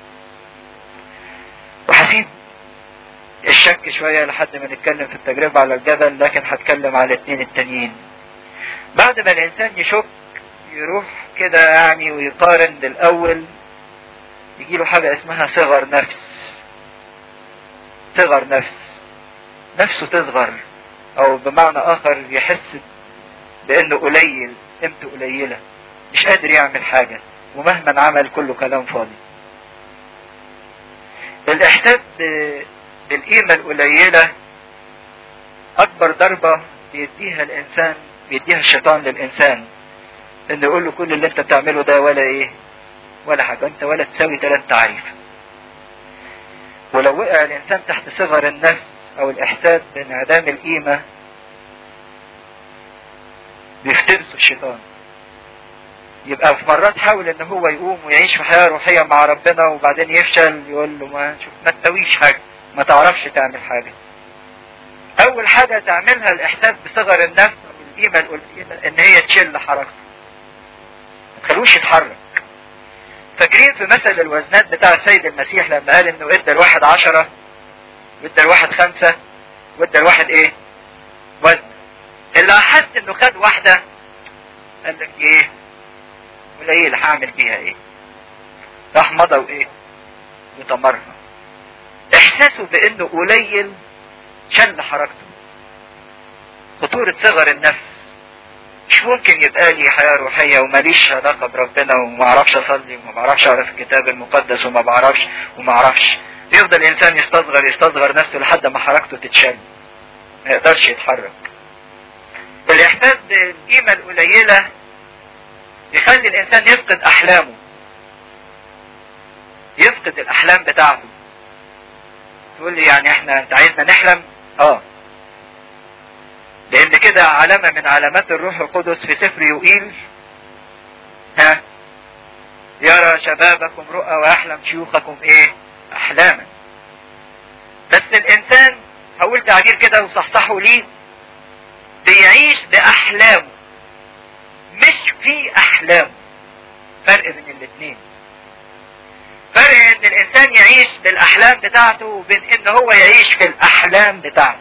وهسيب الشك شوية لحد ما نتكلم في التجربة على الجبل لكن هتكلم على الاثنين التانيين بعد ما الانسان يشك يروح كده يعني ويقارن بالاول يجي له حاجة اسمها صغر نفس صغر نفس نفسه تصغر او بمعنى اخر يحس بانه قليل قيمته قليلة مش قادر يعمل حاجة ومهما عمل كله كلام فاضي الاحساس بالقيمة القليلة اكبر ضربة بيديها الانسان بيديها الشيطان للانسان انه يقول له كل اللي انت بتعمله ده ولا ايه ولا حاجة انت ولا تساوي ثلاث تعريف ولو وقع الانسان تحت صغر النفس او الاحساس بانعدام القيمة بيفترسه الشيطان يبقى في مرات حاول ان هو يقوم ويعيش في حياة روحية مع ربنا وبعدين يفشل يقول له ما شوف ما تسويش حاجة ما تعرفش تعمل حاجة اول حاجة تعملها الاحساس بصغر النفس والقيمة القليلة ان هي تشل حركته ما تخلوش يتحرك فاكرين في مثل الوزنات بتاع السيد المسيح لما قال انه ادى الواحد عشرة وادى الواحد خمسة وادى الواحد ايه وزن اللي حس انه خد واحدة قال لك ايه قليل هعمل بيها ايه راح مضى وايه وطمرها احساسه بانه قليل شل حركته خطورة صغر النفس مش ممكن يبقى لي حياة روحية وماليش علاقة بربنا وما اعرفش اصلي وما بعرفش اعرف الكتاب المقدس وما بعرفش وما اعرفش يفضل الانسان يستصغر يستصغر نفسه لحد ما حركته تتشل ما يقدرش يتحرك الاحساس بالقيمة القليلة يخلي الانسان يفقد احلامه يفقد الاحلام بتاعته تقول لي يعني احنا انت عايزنا نحلم اه لان كده علامة من علامات الروح القدس في سفر يوئيل ها يرى شبابكم رؤى ويحلم شيوخكم ايه احلاما بس الانسان هقول تعبير كده وصحصحه ليه بيعيش باحلامه مش في احلامه فرق بين الاثنين فرق ان الانسان يعيش بالاحلام بتاعته وبين ان هو يعيش في الاحلام بتاعته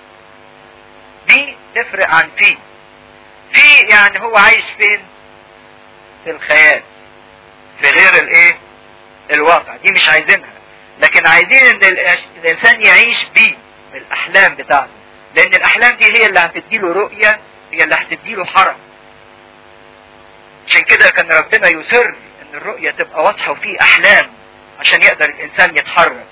دي تفرق عن في في يعني هو عايش فين في الخيال في غير الايه الواقع دي مش عايزينها لكن عايزين ان الانسان يعيش بيه بالاحلام بتاعته لان الاحلام دي هي اللي هتديله رؤية هي اللي هتديله حرم عشان كده كان ربنا يصر ان الرؤية تبقى واضحة وفي احلام عشان يقدر الانسان يتحرك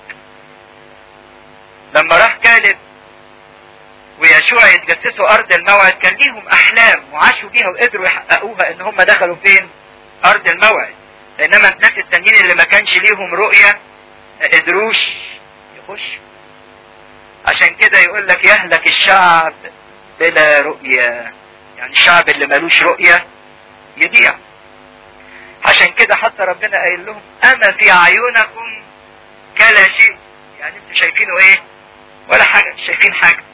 لما راح كالب ويشوع يتجسسوا ارض الموعد كان ليهم احلام وعاشوا بيها وقدروا يحققوها ان هم دخلوا فين ارض الموعد انما الناس التانيين اللي ما كانش ليهم رؤية ما قدروش يخشوا عشان كده يقول لك يهلك الشعب بلا رؤية يعني الشعب اللي ملوش رؤية يضيع عشان كده حتى ربنا قايل لهم اما في عيونكم كلا شيء يعني انتوا شايفينه ايه ولا حاجة مش شايفين حاجة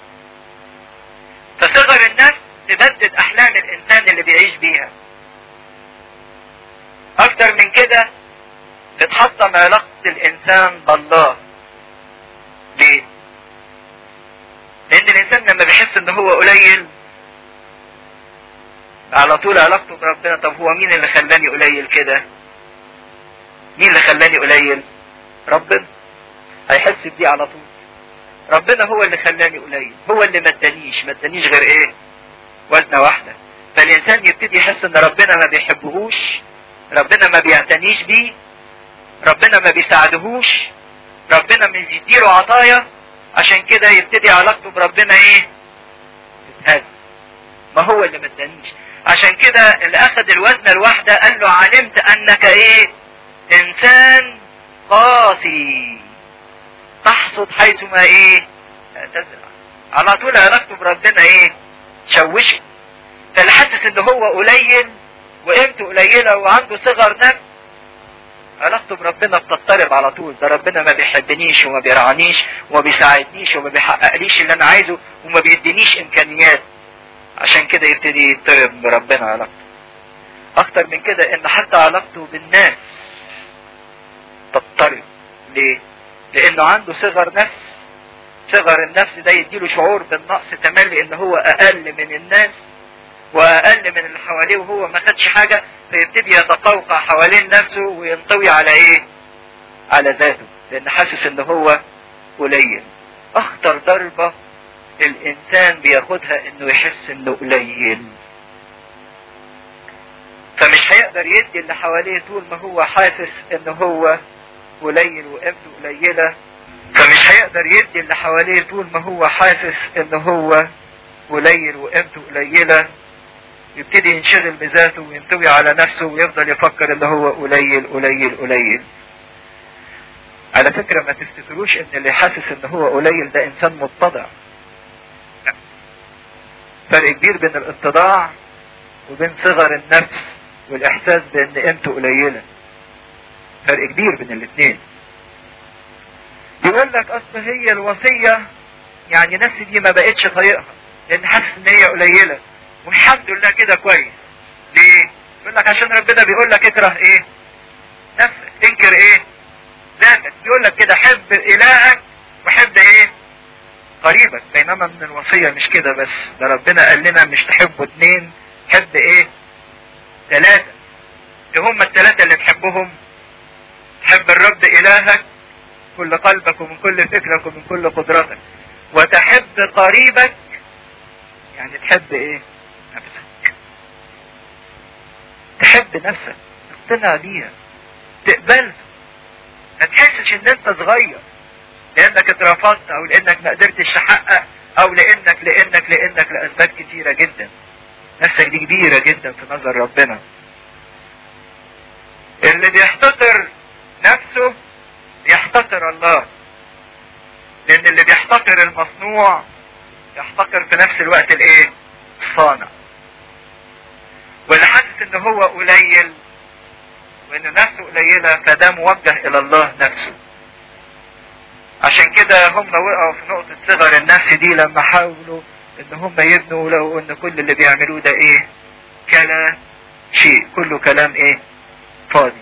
فصغر الناس تبدد احلام الانسان اللي بيعيش بيها اكتر من كده بتحطم علاقة الانسان بالله ليه لان الانسان لما بيحس ان هو قليل على طول علاقته بربنا طب هو مين اللي خلاني قليل كده مين اللي خلاني قليل ربنا هيحس بدي على طول ربنا هو اللي خلاني قليل هو اللي ما ادانيش ما ادانيش غير ايه وزنه واحده فالانسان يبتدي يحس ان ربنا ما بيحبهوش ربنا ما بيعتنيش بيه ربنا ما بيساعدهوش ربنا مش بيديله عطايا عشان كده يبتدي علاقته بربنا ايه تتهز ما هو اللي ما ادانيش عشان كده اللي اخذ الوزنه الواحده قال له علمت انك ايه انسان قاسي تحصد حيث ما ايه تزرع على طول علاقته بربنا ايه تشوشه فاللي حاسس ان هو قليل وقيمته قليله وعنده صغر نفس علاقته بربنا بتضطرب على طول ده ربنا ما بيحبنيش وما بيرعانيش وما بيساعدنيش وما بيحققليش اللي انا عايزه وما بيدينيش امكانيات عشان كده يبتدي يضطرب بربنا علاقته اكتر من كده ان حتى علاقته بالناس تضطرب ليه لانه عنده صغر نفس صغر النفس ده يديله شعور بالنقص تملي ان هو اقل من الناس واقل من اللي حواليه وهو ما خدش حاجة فيبتدي يتقوقع حوالين نفسه وينطوي على ايه على ذاته لان حاسس ان هو قليل اخطر ضربة الانسان بياخدها انه يحس انه قليل فمش هيقدر يدي اللي حواليه طول ما هو حاسس ان هو قليل وقيمته قليلة فمش هيقدر يدي اللي حواليه طول ما هو حاسس ان هو قليل وقيمته قليلة يبتدي ينشغل بذاته وينطوي على نفسه ويفضل يفكر ان هو قليل قليل قليل على فكرة ما تفتكروش ان اللي حاسس ان هو قليل ده انسان متضع لا. فرق كبير بين الاتضاع وبين صغر النفس والاحساس بان قيمته قليلة فرق كبير بين الاثنين يقول لك اصل هي الوصية يعني نفسي دي ما بقتش طايقها لان حاسس ان هي قليلة والحمد لله كده كويس ليه يقول لك عشان ربنا بيقول لك اكره ايه نفسك انكر ايه ذاتك بيقول لك كده حب الهك وحب ايه قريبك بينما من الوصية مش كده بس ده ربنا قال لنا مش تحبوا اتنين حب ايه ثلاثة ايه هم الثلاثة اللي تحبهم تحب الرب الهك كل قلبك ومن كل فكرك ومن كل قدرتك وتحب قريبك يعني تحب ايه نفسك تحب نفسك تقتنع بيها تقبلها ما تحسش ان انت صغير لانك اترفضت او لانك ما قدرتش تحقق او لانك لانك لانك لاسباب كتيره جدا نفسك دي كبيره جدا في نظر ربنا اللي بيحتقر نفسه يحتقر الله لان اللي بيحتقر المصنوع يحتقر في نفس الوقت الايه الصانع واللي حاسس ان هو قليل وان نفسه قليله فده موجه الى الله نفسه عشان كده هم وقعوا في نقطة صغر النفس دي لما حاولوا ان هم يبنوا لقوا ان كل اللي بيعملوه ده ايه كلام شيء كله كلام ايه فاضي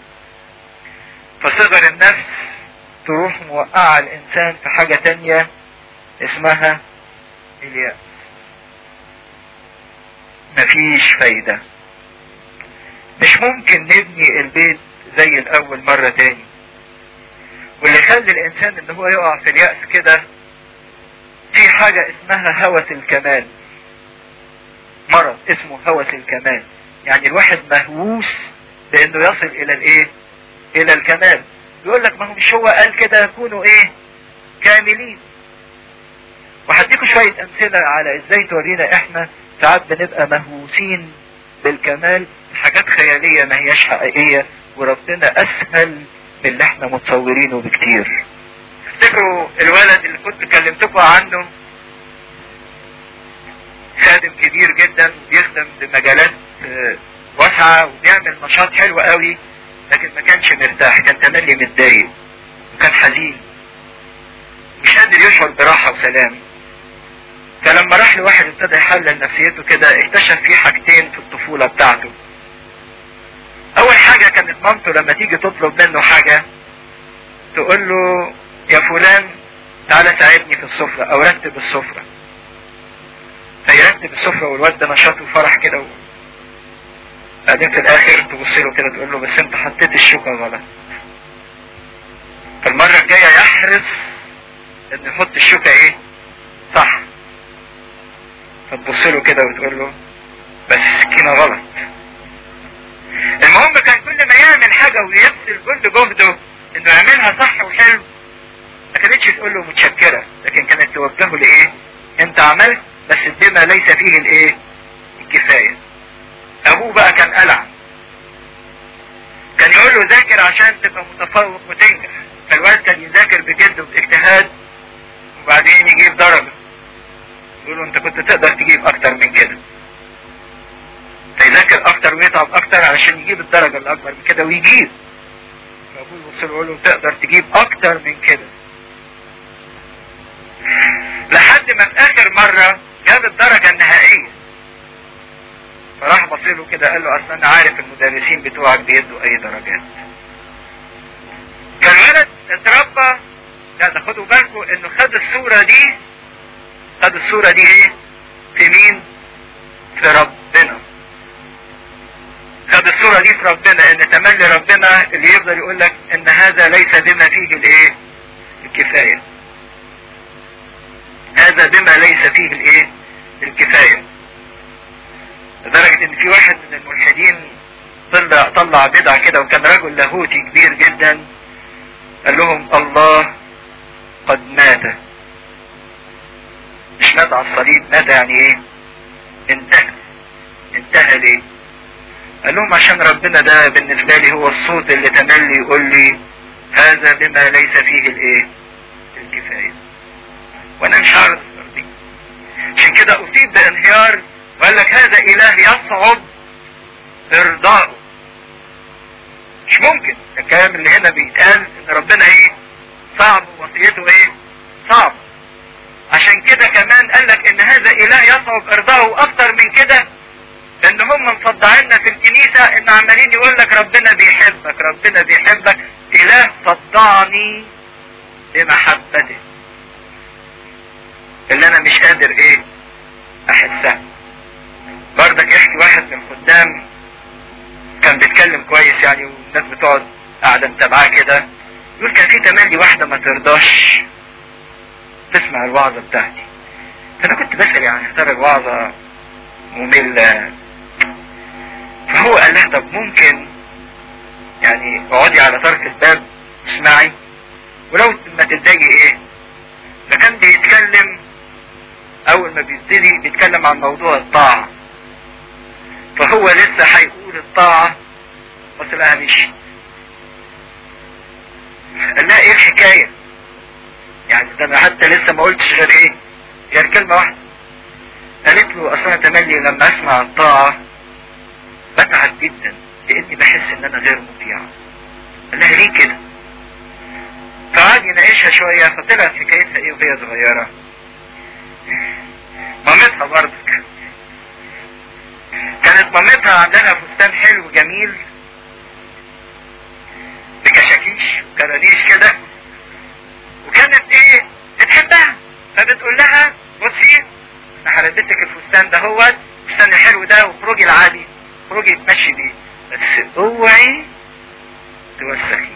فصغر النفس تروح موقعة الانسان في حاجة تانية اسمها اليأس مفيش فايدة مش ممكن نبني البيت زي الاول مرة تاني واللي يخلي الانسان ان هو يقع في اليأس كده في حاجة اسمها هوس الكمال مرض اسمه هوس الكمال يعني الواحد مهووس بانه يصل الى الايه الى الكمال يقول لك ما هو مش هو قال كده يكونوا ايه كاملين وهديكوا شوية امثلة على ازاي تورينا احنا ساعات بنبقى مهووسين بالكمال حاجات خيالية ما هياش حقيقية وربنا اسهل من اللي احنا متصورينه بكتير افتكروا الولد اللي كنت كلمتكم عنه خادم كبير جدا بيخدم بمجالات واسعة وبيعمل نشاط حلو قوي لكن ما كانش مرتاح كان تملي متضايق وكان حزين مش قادر يشعر براحة وسلام فلما راح لواحد ابتدى يحلل نفسيته كده اكتشف فيه حاجتين في الطفولة بتاعته اول حاجة كانت مامته لما تيجي تطلب منه حاجة تقول له يا فلان تعالى ساعدني في السفرة او رتب السفرة فيرتب السفرة والواد ده نشاط وفرح كده و... بعدين في الاخر تبص له كده تقول له بس انت حطيت الشوكة غلط فالمرة الجاية يحرص ان يحط الشوكة ايه صح فتبص له كده وتقول له بس السكينة غلط المهم كان كل ما يعمل حاجة ويبذل كل جهده انه يعملها صح وحلو ما كانتش تقول له متشكرة لكن كانت توجهه لايه انت عملت بس بما ليس فيه الايه الكفاية ابوه بقى كان قلع كان يقول له ذاكر عشان تبقى متفوق وتنجح فالواد كان يذاكر بجد وباجتهاد وبعدين يجيب درجة يقول له انت كنت تقدر تجيب اكتر من كده فيذاكر اكتر ويتعب اكتر علشان يجيب الدرجة الاكبر من كده ويجيب فابوه يبص له يقول له تقدر تجيب اكتر من كده لحد ما في اخر مرة جاب الدرجة النهائية فراح بصيله كده قال له اصل انا عارف المدرسين بتوعك بيدوا اي درجات كان ولد اتربى لا ده خدوا بالكم انه خد الصورة دي خد الصورة دي ايه في مين في ربنا خد الصورة دي في ربنا ان تملي ربنا اللي يفضل يقول لك ان هذا ليس بما فيه الايه الكفاية هذا بما ليس فيه الايه الكفاية لدرجة ان في واحد من الملحدين طلع طلع بدعة كده وكان رجل لاهوتي كبير جدا قال لهم الله قد مات مش مات على الصليب مات يعني ايه انتهى انتهى ليه قال لهم عشان ربنا ده بالنسبة لي هو الصوت اللي تملي يقول لي هذا بما ليس فيه الايه الكفاية وانا مش عارف دي عشان كده اصيب بانهيار وقال لك هذا اله يصعب ارضاؤه مش ممكن الكلام اللي هنا بيتقال ان ربنا ايه صعب ووصيته ايه صعب عشان كده كمان قال لك ان هذا اله يصعب ارضاؤه اكتر من كده ان هم مصدعيننا في الكنيسة ان عمالين يقول لك ربنا بيحبك ربنا بيحبك اله صدعني بمحبته اللي انا مش قادر ايه احسها برضك يحكي واحد من الخدام كان بيتكلم كويس يعني والناس بتقعد قاعدة متابعاه كده يقول كان في تملي واحدة ما ترضاش تسمع الوعظة بتاعتي فانا كنت بسأل يعني اختار الوعظة مملة فهو قال لها طب ممكن يعني اقعدي على طرف الباب اسمعي ولو ما تتضايقي ايه ده كان بيتكلم اول ما بيبتدي بيتكلم عن موضوع الطاعة فهو لسه هيقول الطاعة بص لها مشي قال لها ايه الحكاية يعني ده انا حتى لسه ما قلتش غير ايه غير كلمة واحدة قالت له اصلا تملي لما اسمع الطاعة بتعب جدا لاني بحس ان انا غير مطيع قال لها ليه كده فقعد يناقشها شوية فطلعت حكايتها ايه وهي صغيرة مامتها برضك كانت مامتها عندها فستان حلو جميل بكشاكيش وكرانيش كده وكانت ايه بتحبها فبتقول لها بصي انا هلبسك الفستان ده هو الفستان الحلو ده وخروجي العادي خروجي تمشي بيه بس اوعي توسخي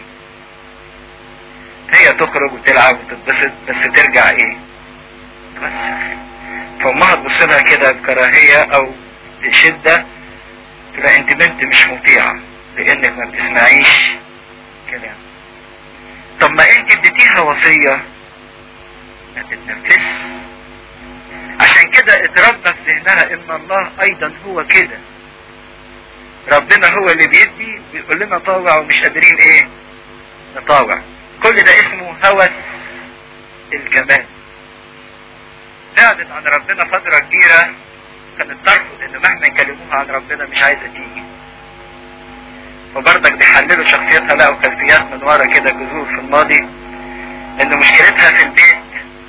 هي تخرج وتلعب وتتبسط بس ترجع ايه توسخ فامها تبص لها كده بكراهيه او بشده تبقى انت بنت مش مطيعه لانك ما بتسمعيش كلام طب ما انت اديتيها وصيه ما تتنفس عشان كده اتربى في ذهنها ان الله ايضا هو كده ربنا هو اللي بيدي بيقول لنا طاوع ومش قادرين ايه نطاوع كل ده اسمه هوس الكمال بعدت عن ربنا فترة كبيرة كانت ترفض ان مهما يكلموها عن ربنا مش عايزة تيجي وبرضك بيحللوا شخصيتها لقوا خلفيات من ورا كده جذور في الماضي ان مشكلتها في البيت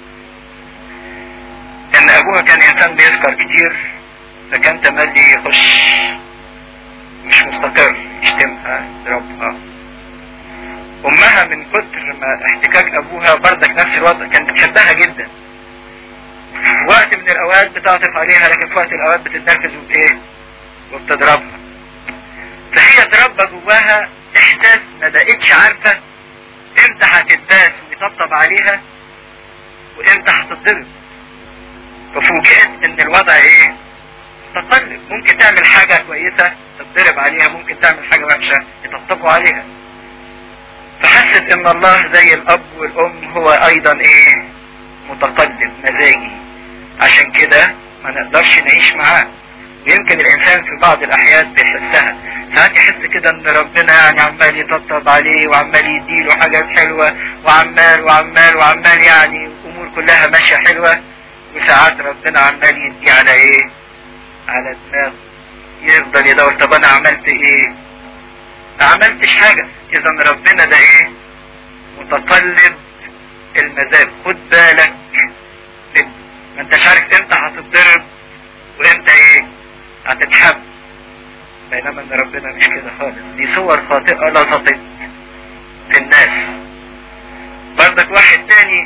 ان ابوها كان انسان بيسكر كتير فكان تملي يخش مش مستقر يشتمها يضربها امها من كتر ما احتكاك ابوها بردك نفس الوضع كانت بتحبها جدا في وقت من الاوقات بتعطف عليها لكن في وقت الاوقات بتتنرفز وبايه وبتضربها فهي تربى جواها احساس ما بقتش عارفه امتى هتتباس ويطبطب عليها وامتى هتتضرب ففوجئت ان الوضع ايه متقلب ممكن تعمل حاجة كويسة تتضرب عليها ممكن تعمل حاجة وحشة يطبطبوا عليها فحست ان الله زي الاب والام هو ايضا ايه متقلب مزاجي عشان كده ما نقدرش نعيش معاه ويمكن الانسان في بعض الاحيان بيحسها ساعات يحس كده ان ربنا يعني عمال يطبطب عليه وعمال يديله حاجات حلوة وعمال وعمال وعمال يعني الامور كلها ماشية حلوة وساعات ربنا عمال يدي على ايه على دماغه يفضل يدور طب انا عملت ايه ما عملتش حاجة اذا ربنا ده ايه متقلب المزاج خد بالك منه ما انتش عارف امتى هتتضرب وامتى ايه هتتحب بينما ان ربنا مش كده خالص دي صور خاطئة لصقت في الناس برضك واحد تاني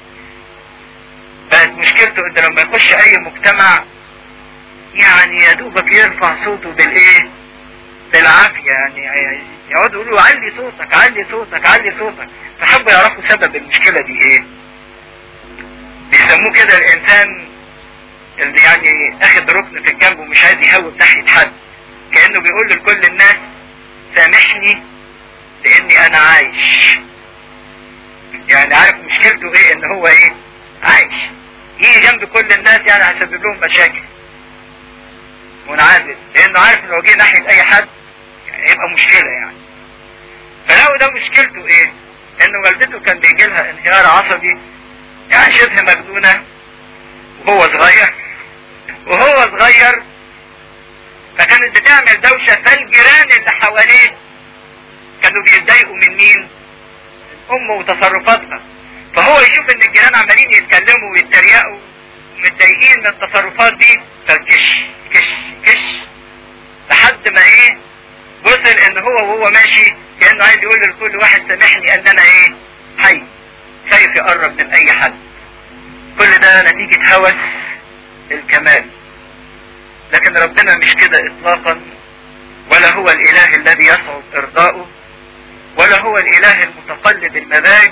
بقت مشكلته انه لما يخش اي مجتمع يعني يا دوبك يرفع صوته بالايه بالعافية يعني يقعدوا يقولوا علي صوتك علي صوتك علي صوتك فحبوا يعرفوا سبب المشكلة دي ايه بيسموه كده الانسان اللي يعني اخد ركن في الجنب ومش عايز يهوب ناحية حد كأنه بيقول لكل الناس سامحني لاني انا عايش يعني عارف مشكلته ايه ان هو ايه عايش يجي جنب كل الناس يعني هيسبب لهم مشاكل منعزل لانه عارف ان لو جه ناحيه اي حد يعني يبقى مشكله يعني فلو ده مشكلته ايه ان والدته كان بيجي لها انهيار عصبي يعني شبه مجنونه وهو صغير وهو صغير فكانت بتعمل دوشه فالجيران اللي حواليه كانوا بيتضايقوا من مين؟ امه وتصرفاتها فهو يشوف ان الجيران عمالين يتكلموا ويتريقوا ومتضايقين من التصرفات دي فكش كش كش لحد ما ايه وصل ان هو وهو ماشي كانه عايز يقول لكل واحد سامحني ان انا ايه حي خايف يقرب من اي حد كل ده نتيجة هوس الكمال لكن ربنا مش كده اطلاقا ولا هو الاله الذي يصعب ارضاؤه ولا هو الاله المتقلب المزاج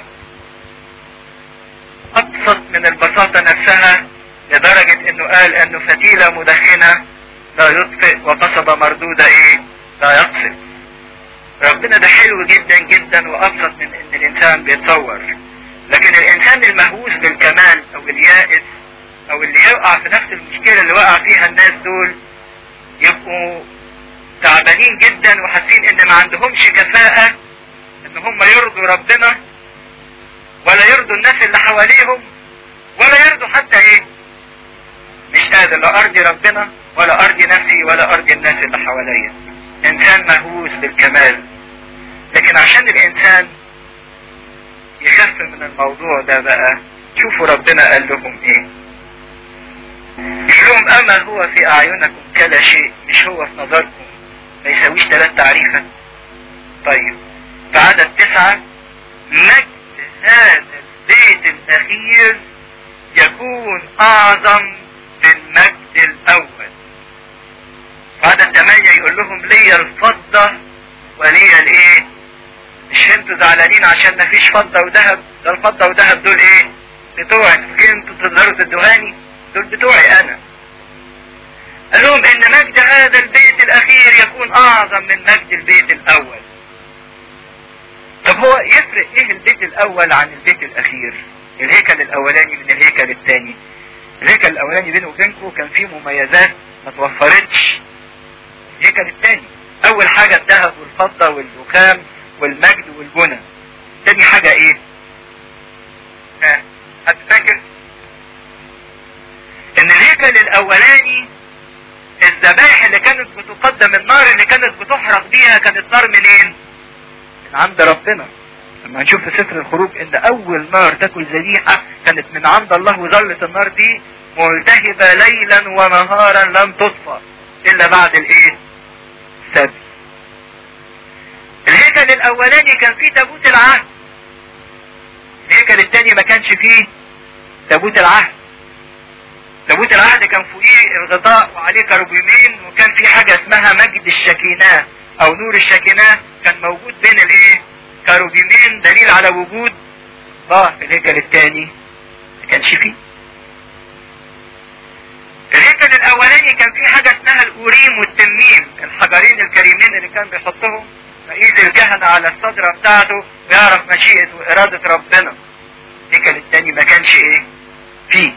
ابسط من البساطة نفسها لدرجة انه قال انه فتيلة مدخنة لا يطفئ وقصبة مردودة ايه لا يقصف ربنا ده حلو جدا جدا وابسط من ان الانسان بيتصور لكن الانسان المهووس بالكمال او اليائس او اللي يقع في نفس المشكلة اللي وقع فيها الناس دول يبقوا تعبانين جدا وحاسين ان ما عندهمش كفاءة ان هم يرضوا ربنا ولا يرضوا الناس اللي حواليهم ولا يرضوا حتى ايه مش قادر لا ارضي ربنا ولا ارضي نفسي ولا ارضي الناس اللي حواليا انسان مهووس بالكمال لكن عشان الانسان يخف من الموضوع ده بقى شوفوا ربنا قال لهم ايه يقول لهم اما هو في اعينكم كلا شيء مش هو في نظركم ما يساويش ثلاث تعريفة طيب في عدد تسعة مجد هذا البيت الاخير يكون اعظم من مجد الاول في عدد ثمانية يقول لهم لي الفضة ولي الايه مش انتوا زعلانين عشان ما فيش فضة وذهب ده الفضة وذهب دول ايه بتوعي فاكرين انتوا تقدروا تدوهاني دول بتوعي انا قال لهم ان مجد هذا البيت الاخير يكون اعظم من مجد البيت الاول طب هو يفرق ايه البيت الاول عن البيت الاخير الهيكل الاولاني من الهيكل الثاني الهيكل الاولاني بينه وبينكم كان فيه مميزات ما توفرتش الهيكل الثاني اول حاجة الذهب والفضة والرخام والمجد والبنى تاني حاجة ايه ها هتفكر ان الهيكل الاولاني الذبائح اللي كانت بتقدم النار اللي كانت بتحرق بيها كانت نار منين من عند ربنا لما نشوف في سفر الخروج ان اول نار تاكل ذبيحة كانت من عند الله وظلت النار دي ملتهبة ليلا ونهارا لم تطفى الا بعد الايه السبت الهيكل الاولاني كان فيه تابوت العهد الهيكل الثاني ما كانش فيه تابوت العهد تابوت العهد كان فوقيه الغطاء وعليه كروبيمين وكان في حاجة اسمها مجد الشكيناه او نور الشكيناه كان موجود بين الايه كروبيمين دليل على وجود الله في الهيكل الثاني ما كانش فيه الهيكل الاولاني كان في حاجة اسمها الاوريم والتميم الحجرين الكريمين اللي كان بيحطهم رئيس الكهنة على الصدرة بتاعته ويعرف مشيئة وإرادة ربنا الهيكل التاني ما كانش ايه فيه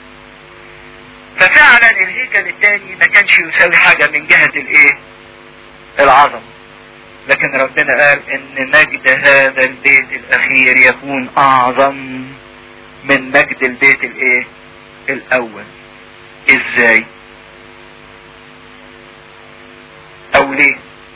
ففعلا الهيكل التاني ما كانش يساوي حاجة من جهة الايه العظمة لكن ربنا قال ان مجد هذا البيت الاخير يكون اعظم من مجد البيت الايه الاول ازاي او ليه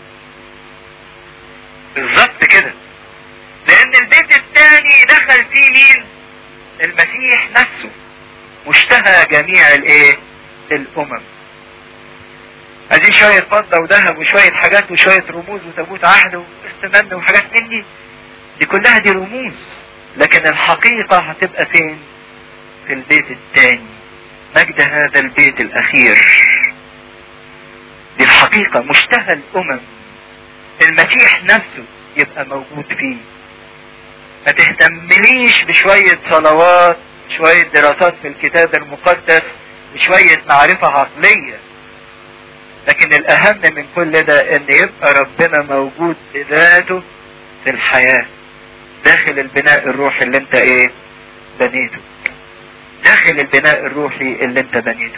بالظبط كده لان البيت الثاني دخل فيه مين المسيح نفسه مشتهى جميع الايه الامم عايزين شوية فضة وذهب وشوية حاجات وشوية رموز وتابوت عهد واستمن وحاجات من دي دي كلها دي رموز لكن الحقيقة هتبقى فين في البيت الثاني مجد هذا البيت الاخير دي الحقيقة مشتهى الامم المسيح نفسه يبقى موجود فيه ما تهتمليش بشوية صلوات شوية دراسات في الكتاب المقدس بشوية معرفة عقلية لكن الاهم من كل ده ان يبقى ربنا موجود بذاته في الحياة داخل البناء الروحي اللي انت ايه بنيته داخل البناء الروحي اللي انت بنيته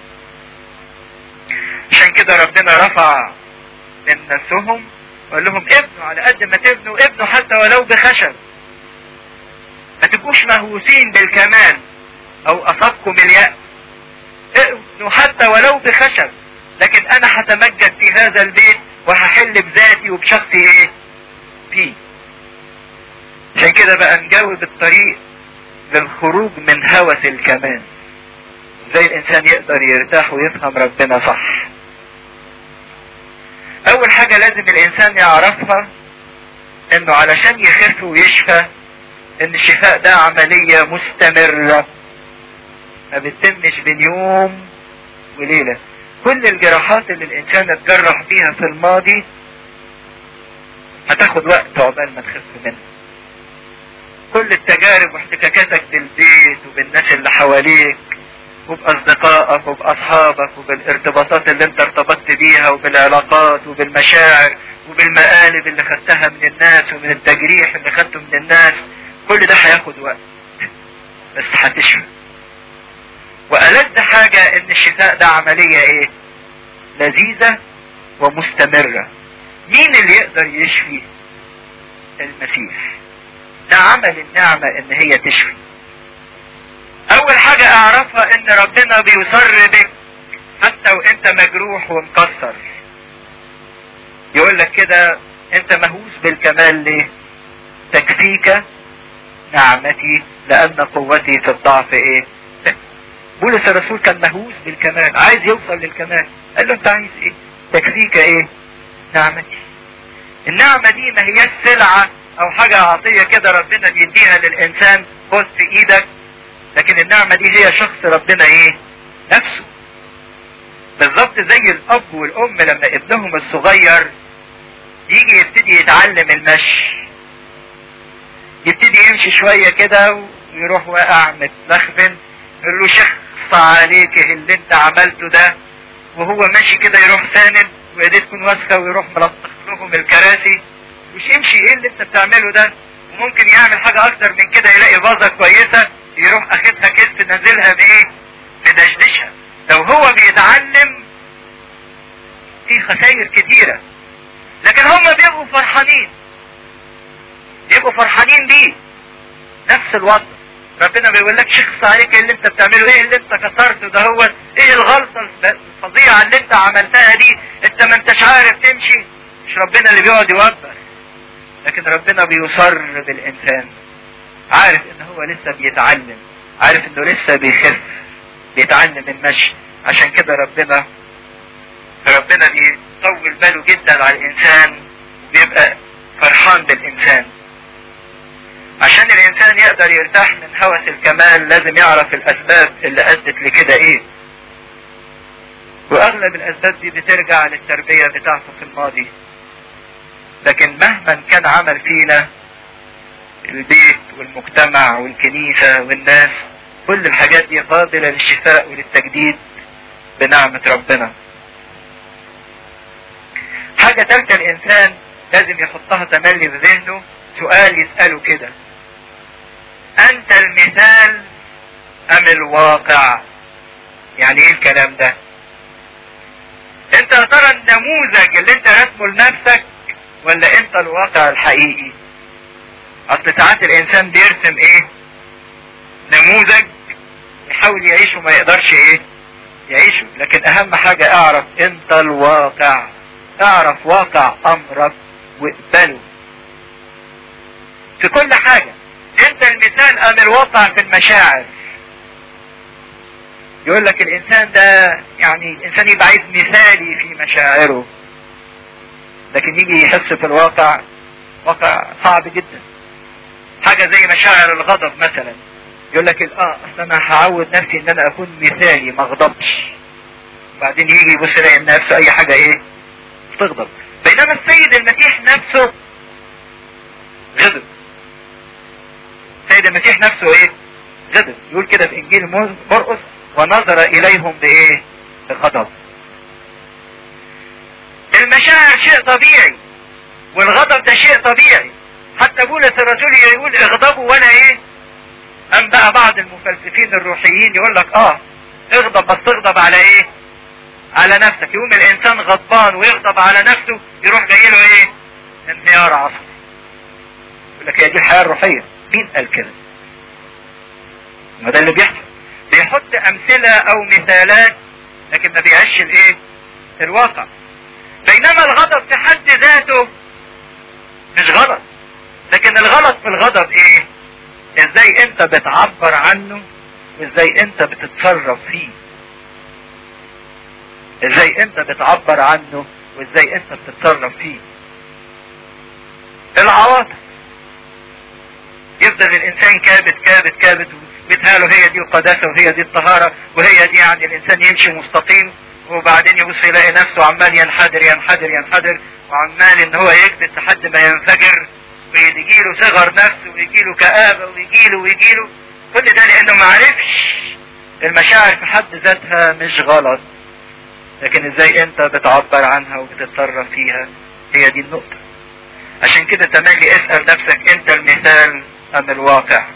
عشان كده ربنا رفع من نفسهم وقال لهم ابنوا على قد ما تبنوا ابنوا حتى ولو بخشب ما تبقوش مهووسين بالكمال او اصابكم اليأس ابنوا حتى ولو بخشب لكن انا هتمجد في هذا البيت وهحل بذاتي وبشخصي ايه فيه عشان كده بقى نجاوب الطريق للخروج من هوس الكمال زي الانسان يقدر يرتاح ويفهم ربنا صح اول حاجة لازم الانسان يعرفها انه علشان يخف ويشفى ان الشفاء ده عملية مستمرة ما بتتمش بين يوم وليلة كل الجراحات اللي الانسان اتجرح بيها في الماضي هتاخد وقت عقبال ما تخف منها كل التجارب واحتكاكاتك بالبيت وبالناس اللي حواليك وبأصدقائك وبأصحابك وبالارتباطات اللي انت ارتبطت بيها وبالعلاقات وبالمشاعر وبالمقالب اللي خدتها من الناس ومن التجريح اللي خدته من الناس كل ده هياخد وقت بس هتشفى وألذ حاجة ان الشفاء ده عملية ايه لذيذة ومستمرة مين اللي يقدر يشفي المسيح ده عمل النعمة ان هي تشفي اول حاجة اعرفها ان ربنا بيصر بك حتى وانت مجروح ومكسر يقول لك كده انت مهووس بالكمال ليه تكفيك نعمتي لان قوتي في الضعف ايه بولس الرسول كان مهووس بالكمال عايز يوصل للكمال قال له انت عايز ايه تكفيك ايه نعمتي النعمة دي ما هي سلعة او حاجة عطية كده ربنا بيديها للانسان خد في ايدك لكن النعمة دي هي شخص ربنا ايه نفسه بالظبط زي الاب والام لما ابنهم الصغير يجي يبتدي يتعلم المشي يبتدي يمشي شوية كده ويروح واقع متلخبن يقول له شخص عليك اللي انت عملته ده وهو ماشي كده يروح ساند وايديه تكون واسخه ويروح ملطخ لهم الكراسي مش يمشي ايه اللي انت بتعمله ده وممكن يعمل حاجه اكتر من كده يلاقي فازه كويسه يروح اخدها كده نازلها بايه مدشدشها لو هو بيتعلم في خسائر كتيره لكن هم بيبقوا فرحانين بيبقوا فرحانين بيه نفس الوضع ربنا ما بيقولكش شخص عليك ايه اللي انت بتعمله ايه اللي انت كسرته ده هو ايه الغلطه الفظيعه اللي انت عملتها دي انت ما انتش عارف تمشي مش ربنا اللي بيقعد يوبر لكن ربنا بيصر بالانسان عارف ان هو لسه بيتعلم عارف انه لسه بيخف بيتعلم المشي عشان كده ربنا ربنا بيطول باله جدا على الانسان وبيبقى فرحان بالانسان عشان الانسان يقدر يرتاح من هوس الكمال لازم يعرف الاسباب اللي ادت لكده ايه واغلب الاسباب دي بترجع للتربية بتاعته في الماضي لكن مهما كان عمل فينا البيت والمجتمع والكنيسة والناس كل الحاجات دي قابلة للشفاء وللتجديد بنعمة ربنا حاجة تالتة الانسان لازم يحطها تملي في ذهنه سؤال يسأله كده انت المثال ام الواقع يعني ايه الكلام ده انت يا ترى النموذج اللي انت رسمه لنفسك ولا انت الواقع الحقيقي اصل ساعات الانسان بيرسم ايه نموذج يحاول يعيشه ما يقدرش ايه يعيشه لكن اهم حاجة اعرف انت الواقع اعرف واقع امرك واقبله في كل حاجة انت المثال ام الواقع في المشاعر يقول لك الانسان ده يعني الانسان يبقى عايز مثالي في مشاعره لكن يجي يحس في الواقع واقع صعب جدا حاجة زي مشاعر الغضب مثلا يقول لك اه اصل انا هعود نفسي ان انا اكون مثالي ما اغضبش بعدين يجي يبص يلاقي نفسه اي حاجة ايه تغضب بينما السيد المسيح نفسه غضب السيد المسيح نفسه ايه غضب يقول كده في انجيل مرقس ونظر اليهم بايه بغضب المشاعر شيء طبيعي والغضب ده شيء طبيعي حتى بولس الرسول يقول اغضبوا ولا ايه ام بقى بعض المفلسفين الروحيين يقول لك اه اغضب بس تغضب على ايه على نفسك يقوم الانسان غضبان ويغضب على نفسه يروح جاي له ايه انهيار عصبي يقول لك هي دي الحياه الروحيه مين قال كده ما ده اللي بيحصل بيحط امثله او مثالات لكن ما بيعيش الايه الواقع بينما الغضب في حد ذاته مش غلط لكن الغلط في الغضب ايه ازاي انت بتعبر عنه وازاي انت بتتصرف فيه ازاي انت بتعبر عنه وازاي انت بتتصرف فيه العواطف يفضل الانسان كابت كابت كابت بتهاله هي دي القداسة وهي دي الطهارة وهي دي يعني الانسان يمشي مستقيم وبعدين يبص يلاقي نفسه عمال ينحدر ينحدر ينحدر وعمال ان هو يكبت لحد ما ينفجر ويجيله صغر نفسه ويجيله كآبة ويجيله ويجيله كل ده لانه ما عرفش المشاعر في حد ذاتها مش غلط لكن ازاي انت بتعبر عنها وبتتصرف فيها هي دي النقطة عشان كده تملي اسأل نفسك انت المثال ام الواقع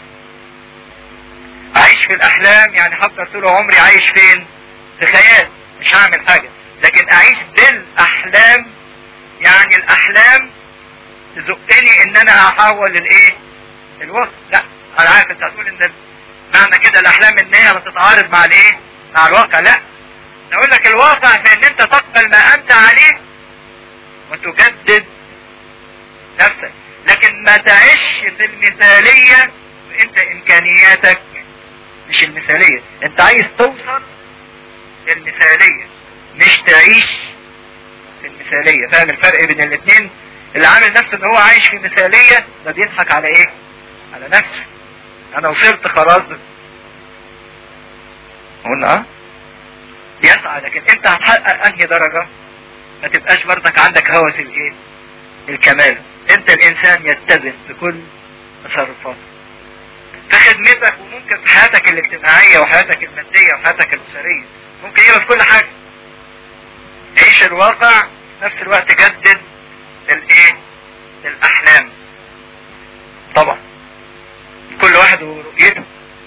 عايش في الاحلام يعني هفضل طول عمري عايش فين في خيال مش هعمل حاجة لكن اعيش بالاحلام يعني الاحلام تزقني ان انا احول الايه الوقت لا انا عارف انت هتقول ان معنى كده الاحلام ان هي بتتعارض مع الايه مع الواقع لا نقول لك الواقع في ان انت تقبل ما انت عليه وتجدد نفسك لكن ما تعيش في المثالية وانت امكانياتك مش المثالية انت عايز توصل للمثالية مش تعيش في المثالية فاهم الفرق بين الاثنين اللي عامل نفسه ان هو عايش في مثالية ده بيضحك على ايه على نفسه انا وصلت خلاص قلنا اه يسعى لكن انت هتحقق انهي درجة ما تبقاش برضك عندك هوس الايه الكمال انت الانسان يتزن بكل تصرفاته في خدمتك وممكن في حياتك الاجتماعية وحياتك المادية وحياتك الاسرية ممكن يبقى في كل حاجة عيش الواقع في نفس الوقت جدد الايه الاحلام طبعا كل واحد ورؤيته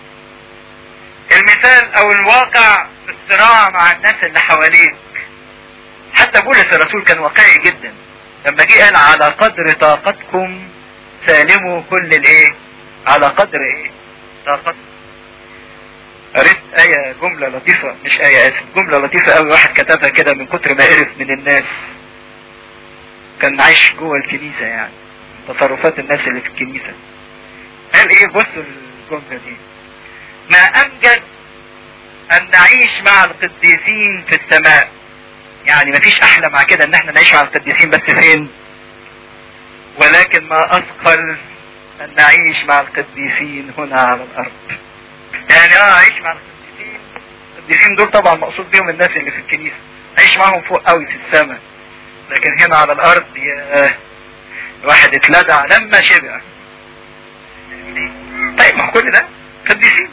المثال او الواقع في الصراع مع الناس اللي حواليك حتى بولس الرسول كان واقعي جدا لما جه قال على قدر طاقتكم سالموا كل الايه على قدر ايه طاقتكم قريت آية جملة لطيفة مش آية آسف جملة لطيفة قوي واحد كتبها كده من كتر ما قرف من الناس كان عايش جوه الكنيسة يعني تصرفات الناس اللي في الكنيسة قال ايه بصوا الجملة دي ما امجد ان نعيش مع القديسين في السماء يعني مفيش احلى مع كده ان احنا نعيش مع القديسين بس فين ولكن ما اثقل ان نعيش مع القديسين هنا على الارض يعني اه اعيش مع القديسين القديسين دول طبعا مقصود بيهم الناس اللي في الكنيسة عيش معاهم فوق قوي في السماء لكن هنا على الارض يا الواحد اتلدع لما شبع طيب ما كل ده قديسين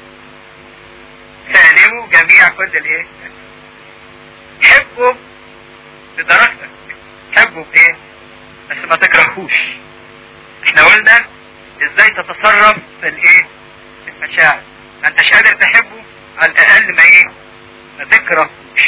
سالموا جميع كل الايه حبوا بدرجتك حبوا بايه بس ما تكرهوش احنا قلنا ازاي تتصرف في الايه في المشاعر ما انتش قادر تحبه على الاقل ما ايه ما تكرهوش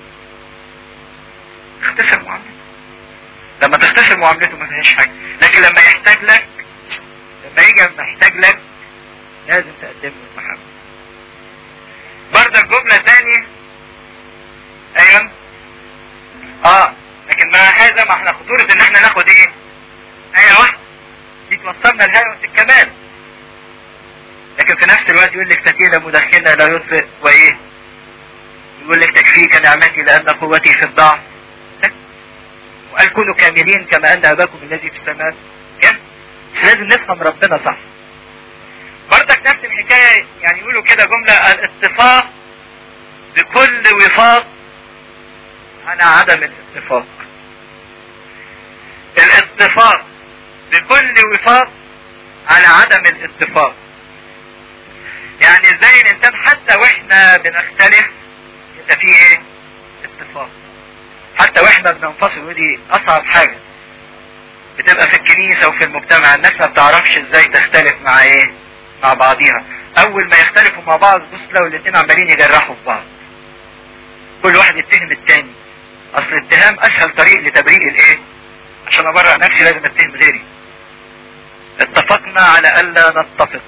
اختصر معاملته لما تختصر معاملته ما فيهاش حاجه لكن لما يحتاج لك لما يجي محتاج لك لازم تقدم له المحبه برضه الجمله الثانيه ايوه اه لكن مع هذا ما احنا خطوره ان احنا ناخد ايه ايه واحده دي توصلنا لهوس الكمال لكن في نفس الوقت يقول لك فتيلة مدخنة لا يطفئ وايه يقول لك تكفيك نعمتي لان قوتي في الضعف وقال كونوا كاملين كما ان اباكم الذي في السماء كان لازم نفهم ربنا صح برضك نفس الحكاية يعني يقولوا كده جملة الاتفاق بكل وفاق على عدم الاتفاق الاتفاق بكل وفاق على عدم الاتفاق يعني ازاي الانسان حتى واحنا بنختلف يبقى فيه ايه اتفاق حتى واحنا بننفصل ودي اصعب حاجة بتبقى في الكنيسة وفي المجتمع الناس ما بتعرفش ازاي تختلف مع ايه مع بعضيها اول ما يختلفوا مع بعض بص لو الاتنين عمالين يجرحوا في بعض كل واحد يتهم التاني اصل الاتهام اسهل طريق لتبريء الايه عشان ابرع نفسي لازم اتهم غيري اتفقنا على الا نتفق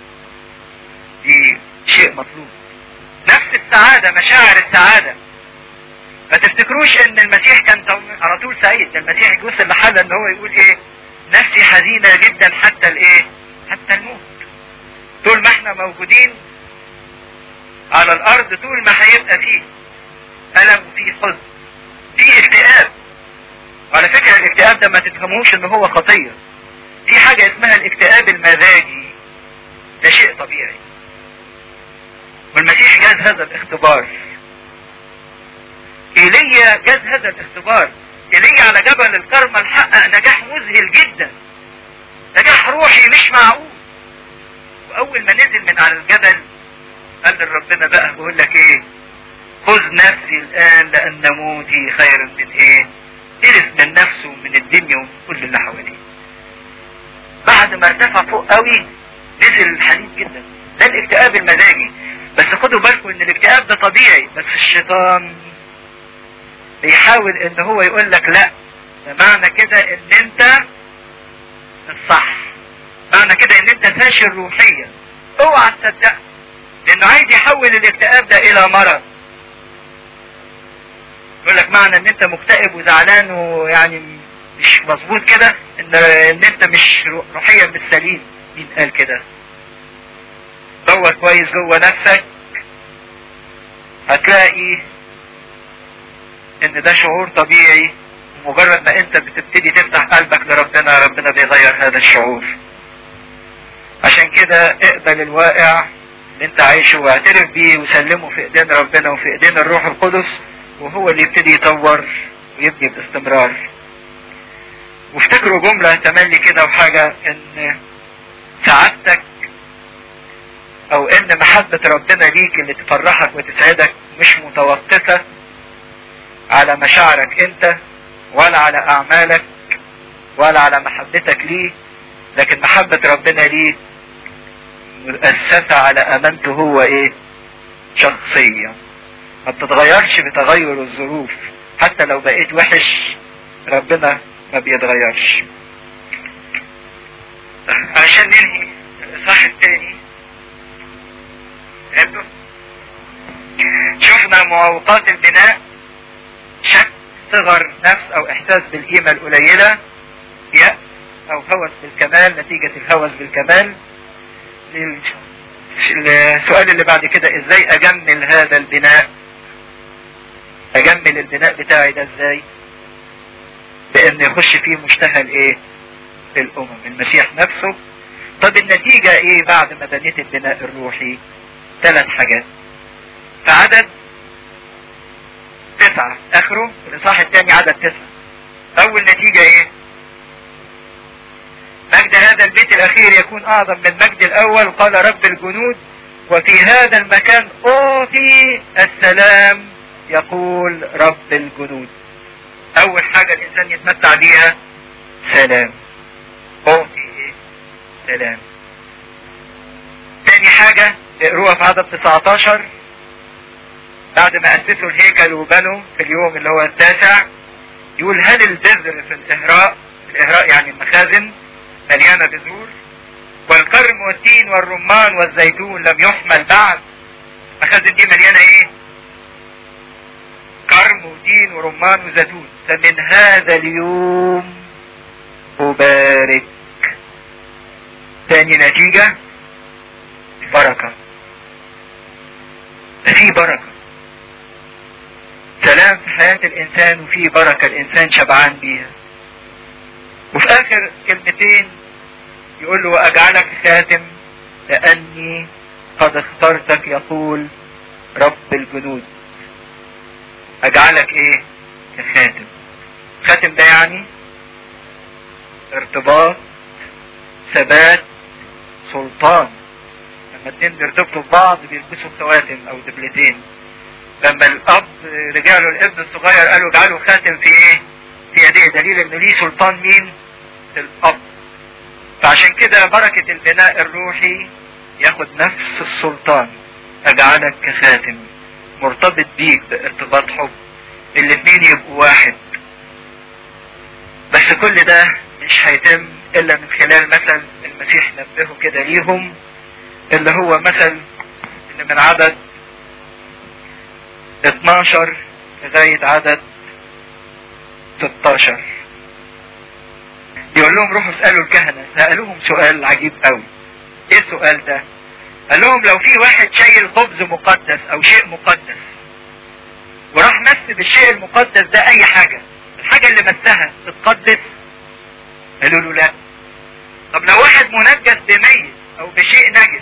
دي شيء مطلوب نفس السعادة مشاعر السعادة ما تفتكروش ان المسيح كان على طول سعيد ده المسيح وصل لحل ان هو يقول ايه نفسي حزينة جدا حتى الايه حتى الموت طول ما احنا موجودين على الارض طول ما هيبقى فيه الم وفيه حزن فيه اكتئاب وعلى فكرة الاكتئاب ده ما تفهموش ان هو خطية في حاجة اسمها الاكتئاب المزاجي ده شيء طبيعي والمسيح جاز هذا الاختبار ايليا جاز هذا الاختبار ايليا على جبل الكرمل حقق نجاح مذهل جدا نجاح روحي مش معقول واول ما نزل من على الجبل قال لربنا بقى بقول لك ايه خذ نفسي الان لان موتي خير من ايه قرف من نفسه ومن الدنيا ومن كل اللي حواليه بعد ما ارتفع فوق قوي نزل الحديد جدا ده الاكتئاب المزاجي بس خدوا بالكم ان الاكتئاب ده طبيعي بس الشيطان بيحاول ان هو يقول لك لا ده معنى كده ان انت الصح معنى كده ان انت فاشل روحيا اوعى تصدق لانه عايز يحول الاكتئاب ده الى مرض يقول لك معنى ان انت مكتئب وزعلان ويعني مش مظبوط كده ان ان انت مش روحيا مش سليم مين قال كده دور كويس جوه نفسك هتلاقي ان ده شعور طبيعي ومجرد ما انت بتبتدي تفتح قلبك لربنا ربنا بيغير هذا الشعور عشان كده اقبل الواقع اللي انت عايشه واعترف بيه وسلمه في ايدين ربنا وفي ايدين الروح القدس وهو اللي يبتدي يطور ويبني باستمرار وافتكروا جملة تملي كده وحاجة ان سعادتك او ان محبة ربنا ليك اللي تفرحك وتسعدك مش متوقفة على مشاعرك انت ولا على اعمالك ولا على محبتك ليه لكن محبة ربنا ليك مؤسسة على امانته هو ايه شخصيا ما بتتغيرش بتغير الظروف حتى لو بقيت وحش ربنا ما بيتغيرش عشان ننهي الاصحاح الثاني يبدو شفنا معوقات البناء شك صغر نفس او احساس بالقيمة القليلة يأس او هوس بالكمال نتيجة الهوس بالكمال السؤال اللي بعد كده ازاي اجمل هذا البناء اجمل البناء بتاعي ده ازاي بان يخش فيه مشتهى الايه الامم المسيح نفسه طب النتيجة ايه بعد ما بنيت البناء الروحي ثلاث حاجات في عدد تسعة اخره الاصحاح الثاني عدد تسعة اول نتيجة ايه مجد هذا البيت الاخير يكون اعظم من مجد الاول قال رب الجنود وفي هذا المكان اعطي السلام يقول رب الجنود اول حاجة الانسان يتمتع بيها سلام اعطي ايه سلام تاني حاجة اقروها في عدد 19 بعد ما اسسوا الهيكل وبنوا في اليوم اللي هو التاسع يقول هل البذر في الاهراء الاهراء يعني المخازن مليانة بذور والكرم والتين والرمان والزيتون لم يحمل بعد المخازن دي مليانة ايه كرم وتين ورمان وزيتون فمن هذا اليوم أبارك تاني نتيجة بركة في بركة سلام في حياة الإنسان وفي بركة الإنسان شبعان بيها وفي آخر كلمتين يقول له وأجعلك خاتم لأني قد اخترتك يقول رب الجنود أجعلك إيه كخاتم خاتم ده يعني ارتباط ثبات سلطان لما اتنين بيرتبطوا ببعض بيلبسوا خواتم او دبلتين لما الاب رجع له الابن الصغير قال له اجعله خاتم في ايه في يديه دليل انه ليه سلطان مين الاب فعشان كده بركة البناء الروحي ياخد نفس السلطان اجعلك كخاتم مرتبط بيك بارتباط حب الاتنين يبقوا واحد بس كل ده مش هيتم الا من خلال مثل المسيح نبهه كده ليهم اللي هو مثل اللي من عدد 12 لغاية عدد 16 يقول لهم روحوا اسألوا الكهنة سألوهم سؤال عجيب قوي ايه السؤال ده قال لهم لو في واحد شايل خبز مقدس او شيء مقدس وراح مس بالشيء المقدس ده اي حاجة الحاجة اللي مسها تتقدس قالوا له لا طب لو واحد منجس بميت او بشيء نجس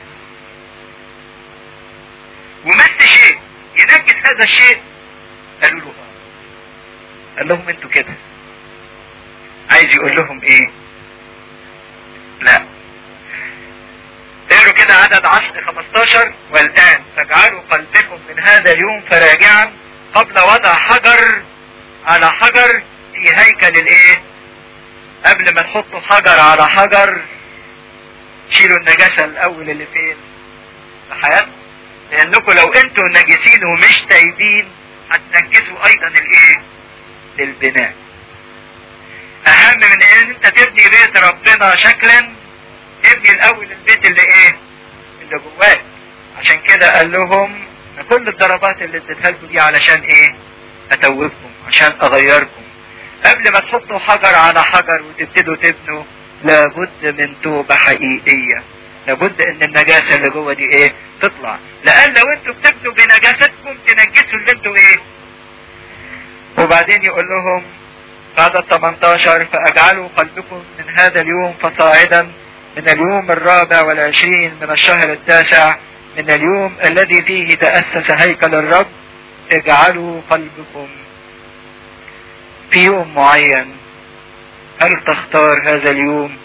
ومس شيء ينجس هذا الشيء قالوا له اه قال لهم انتوا كده عايز يقول لهم ايه لا اقروا كده عدد عشر 15 والان فاجعلوا قلبكم من هذا اليوم فراجعا قبل وضع حجر على حجر في هيكل الايه قبل ما تحطوا حجر على حجر شيلوا النجاسة الاول اللي فين في حياتكم لانكم لو انتوا نجسين ومش تايبين هتنجسوا ايضا الايه للبناء اهم من ان انت تبني بيت ربنا شكلا ابني الاول البيت اللي ايه اللي جواك عشان كده قال لهم ان كل الضربات اللي اديتها لكم دي علشان ايه اتوبكم عشان اغيركم قبل ما تحطوا حجر على حجر وتبتدوا تبنوا لابد من توبة حقيقية لابد ان النجاسة اللي جوه دي ايه تطلع لان لو انتوا بتبنوا بنجاستكم تنجسوا اللي انتوا ايه وبعدين يقول لهم بعد ال 18 فاجعلوا قلبكم من هذا اليوم فصاعدا من اليوم الرابع والعشرين من الشهر التاسع من اليوم الذي فيه تأسس هيكل الرب اجعلوا قلبكم في يوم معين هل تختار هذا اليوم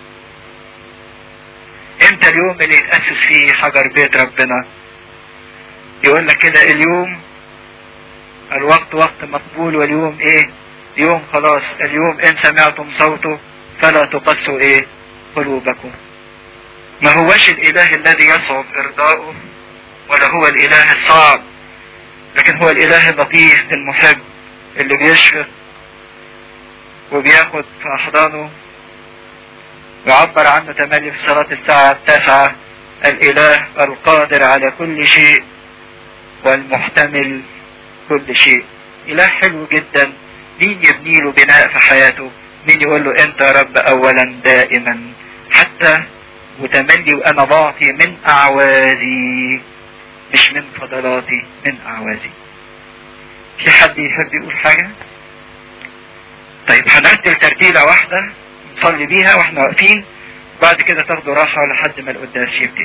امتى اليوم اللي يتأسس فيه حجر بيت ربنا يقول لك كده اليوم الوقت وقت مقبول واليوم ايه يوم خلاص اليوم ان سمعتم صوته فلا تقسوا ايه قلوبكم ما هوش الاله الذي يصعب ارضاؤه ولا هو الاله الصعب لكن هو الاله اللطيف المحب اللي بيشفق وبياخد في احضانه يعبر عنه تملي في صلاة الساعة التاسعة الاله القادر على كل شيء والمحتمل كل شيء اله حلو جدا مين يبني له بناء في حياته مين يقول له انت يا رب اولا دائما حتى متملي وانا بعطي من اعوازي مش من فضلاتي من اعوازي في حد يحب يقول حاجة طيب هنرتل ترتيلة واحدة نصلي بيها واحنا واقفين بعد كده تاخدوا راحة لحد ما القداس يبتدي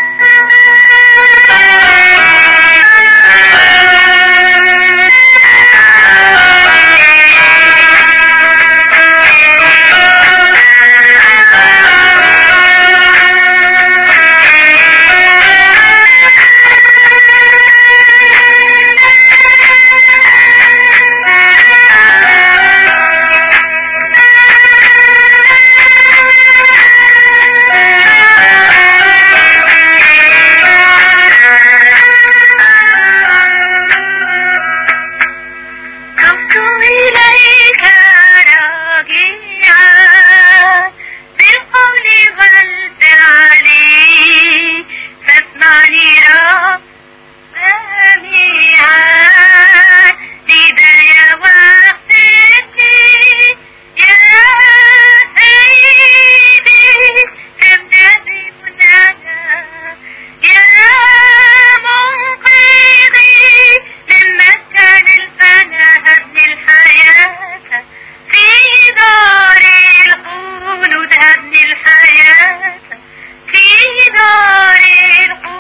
تبت إليك راجعا بالقول والفعل فاسمعني رب سميعا لدي وقتي يا سيدي تمتدي منانا يا منقذي من مسكن الفنا هبني الحياة في دار الخلود هبني الحياة في دار الخلود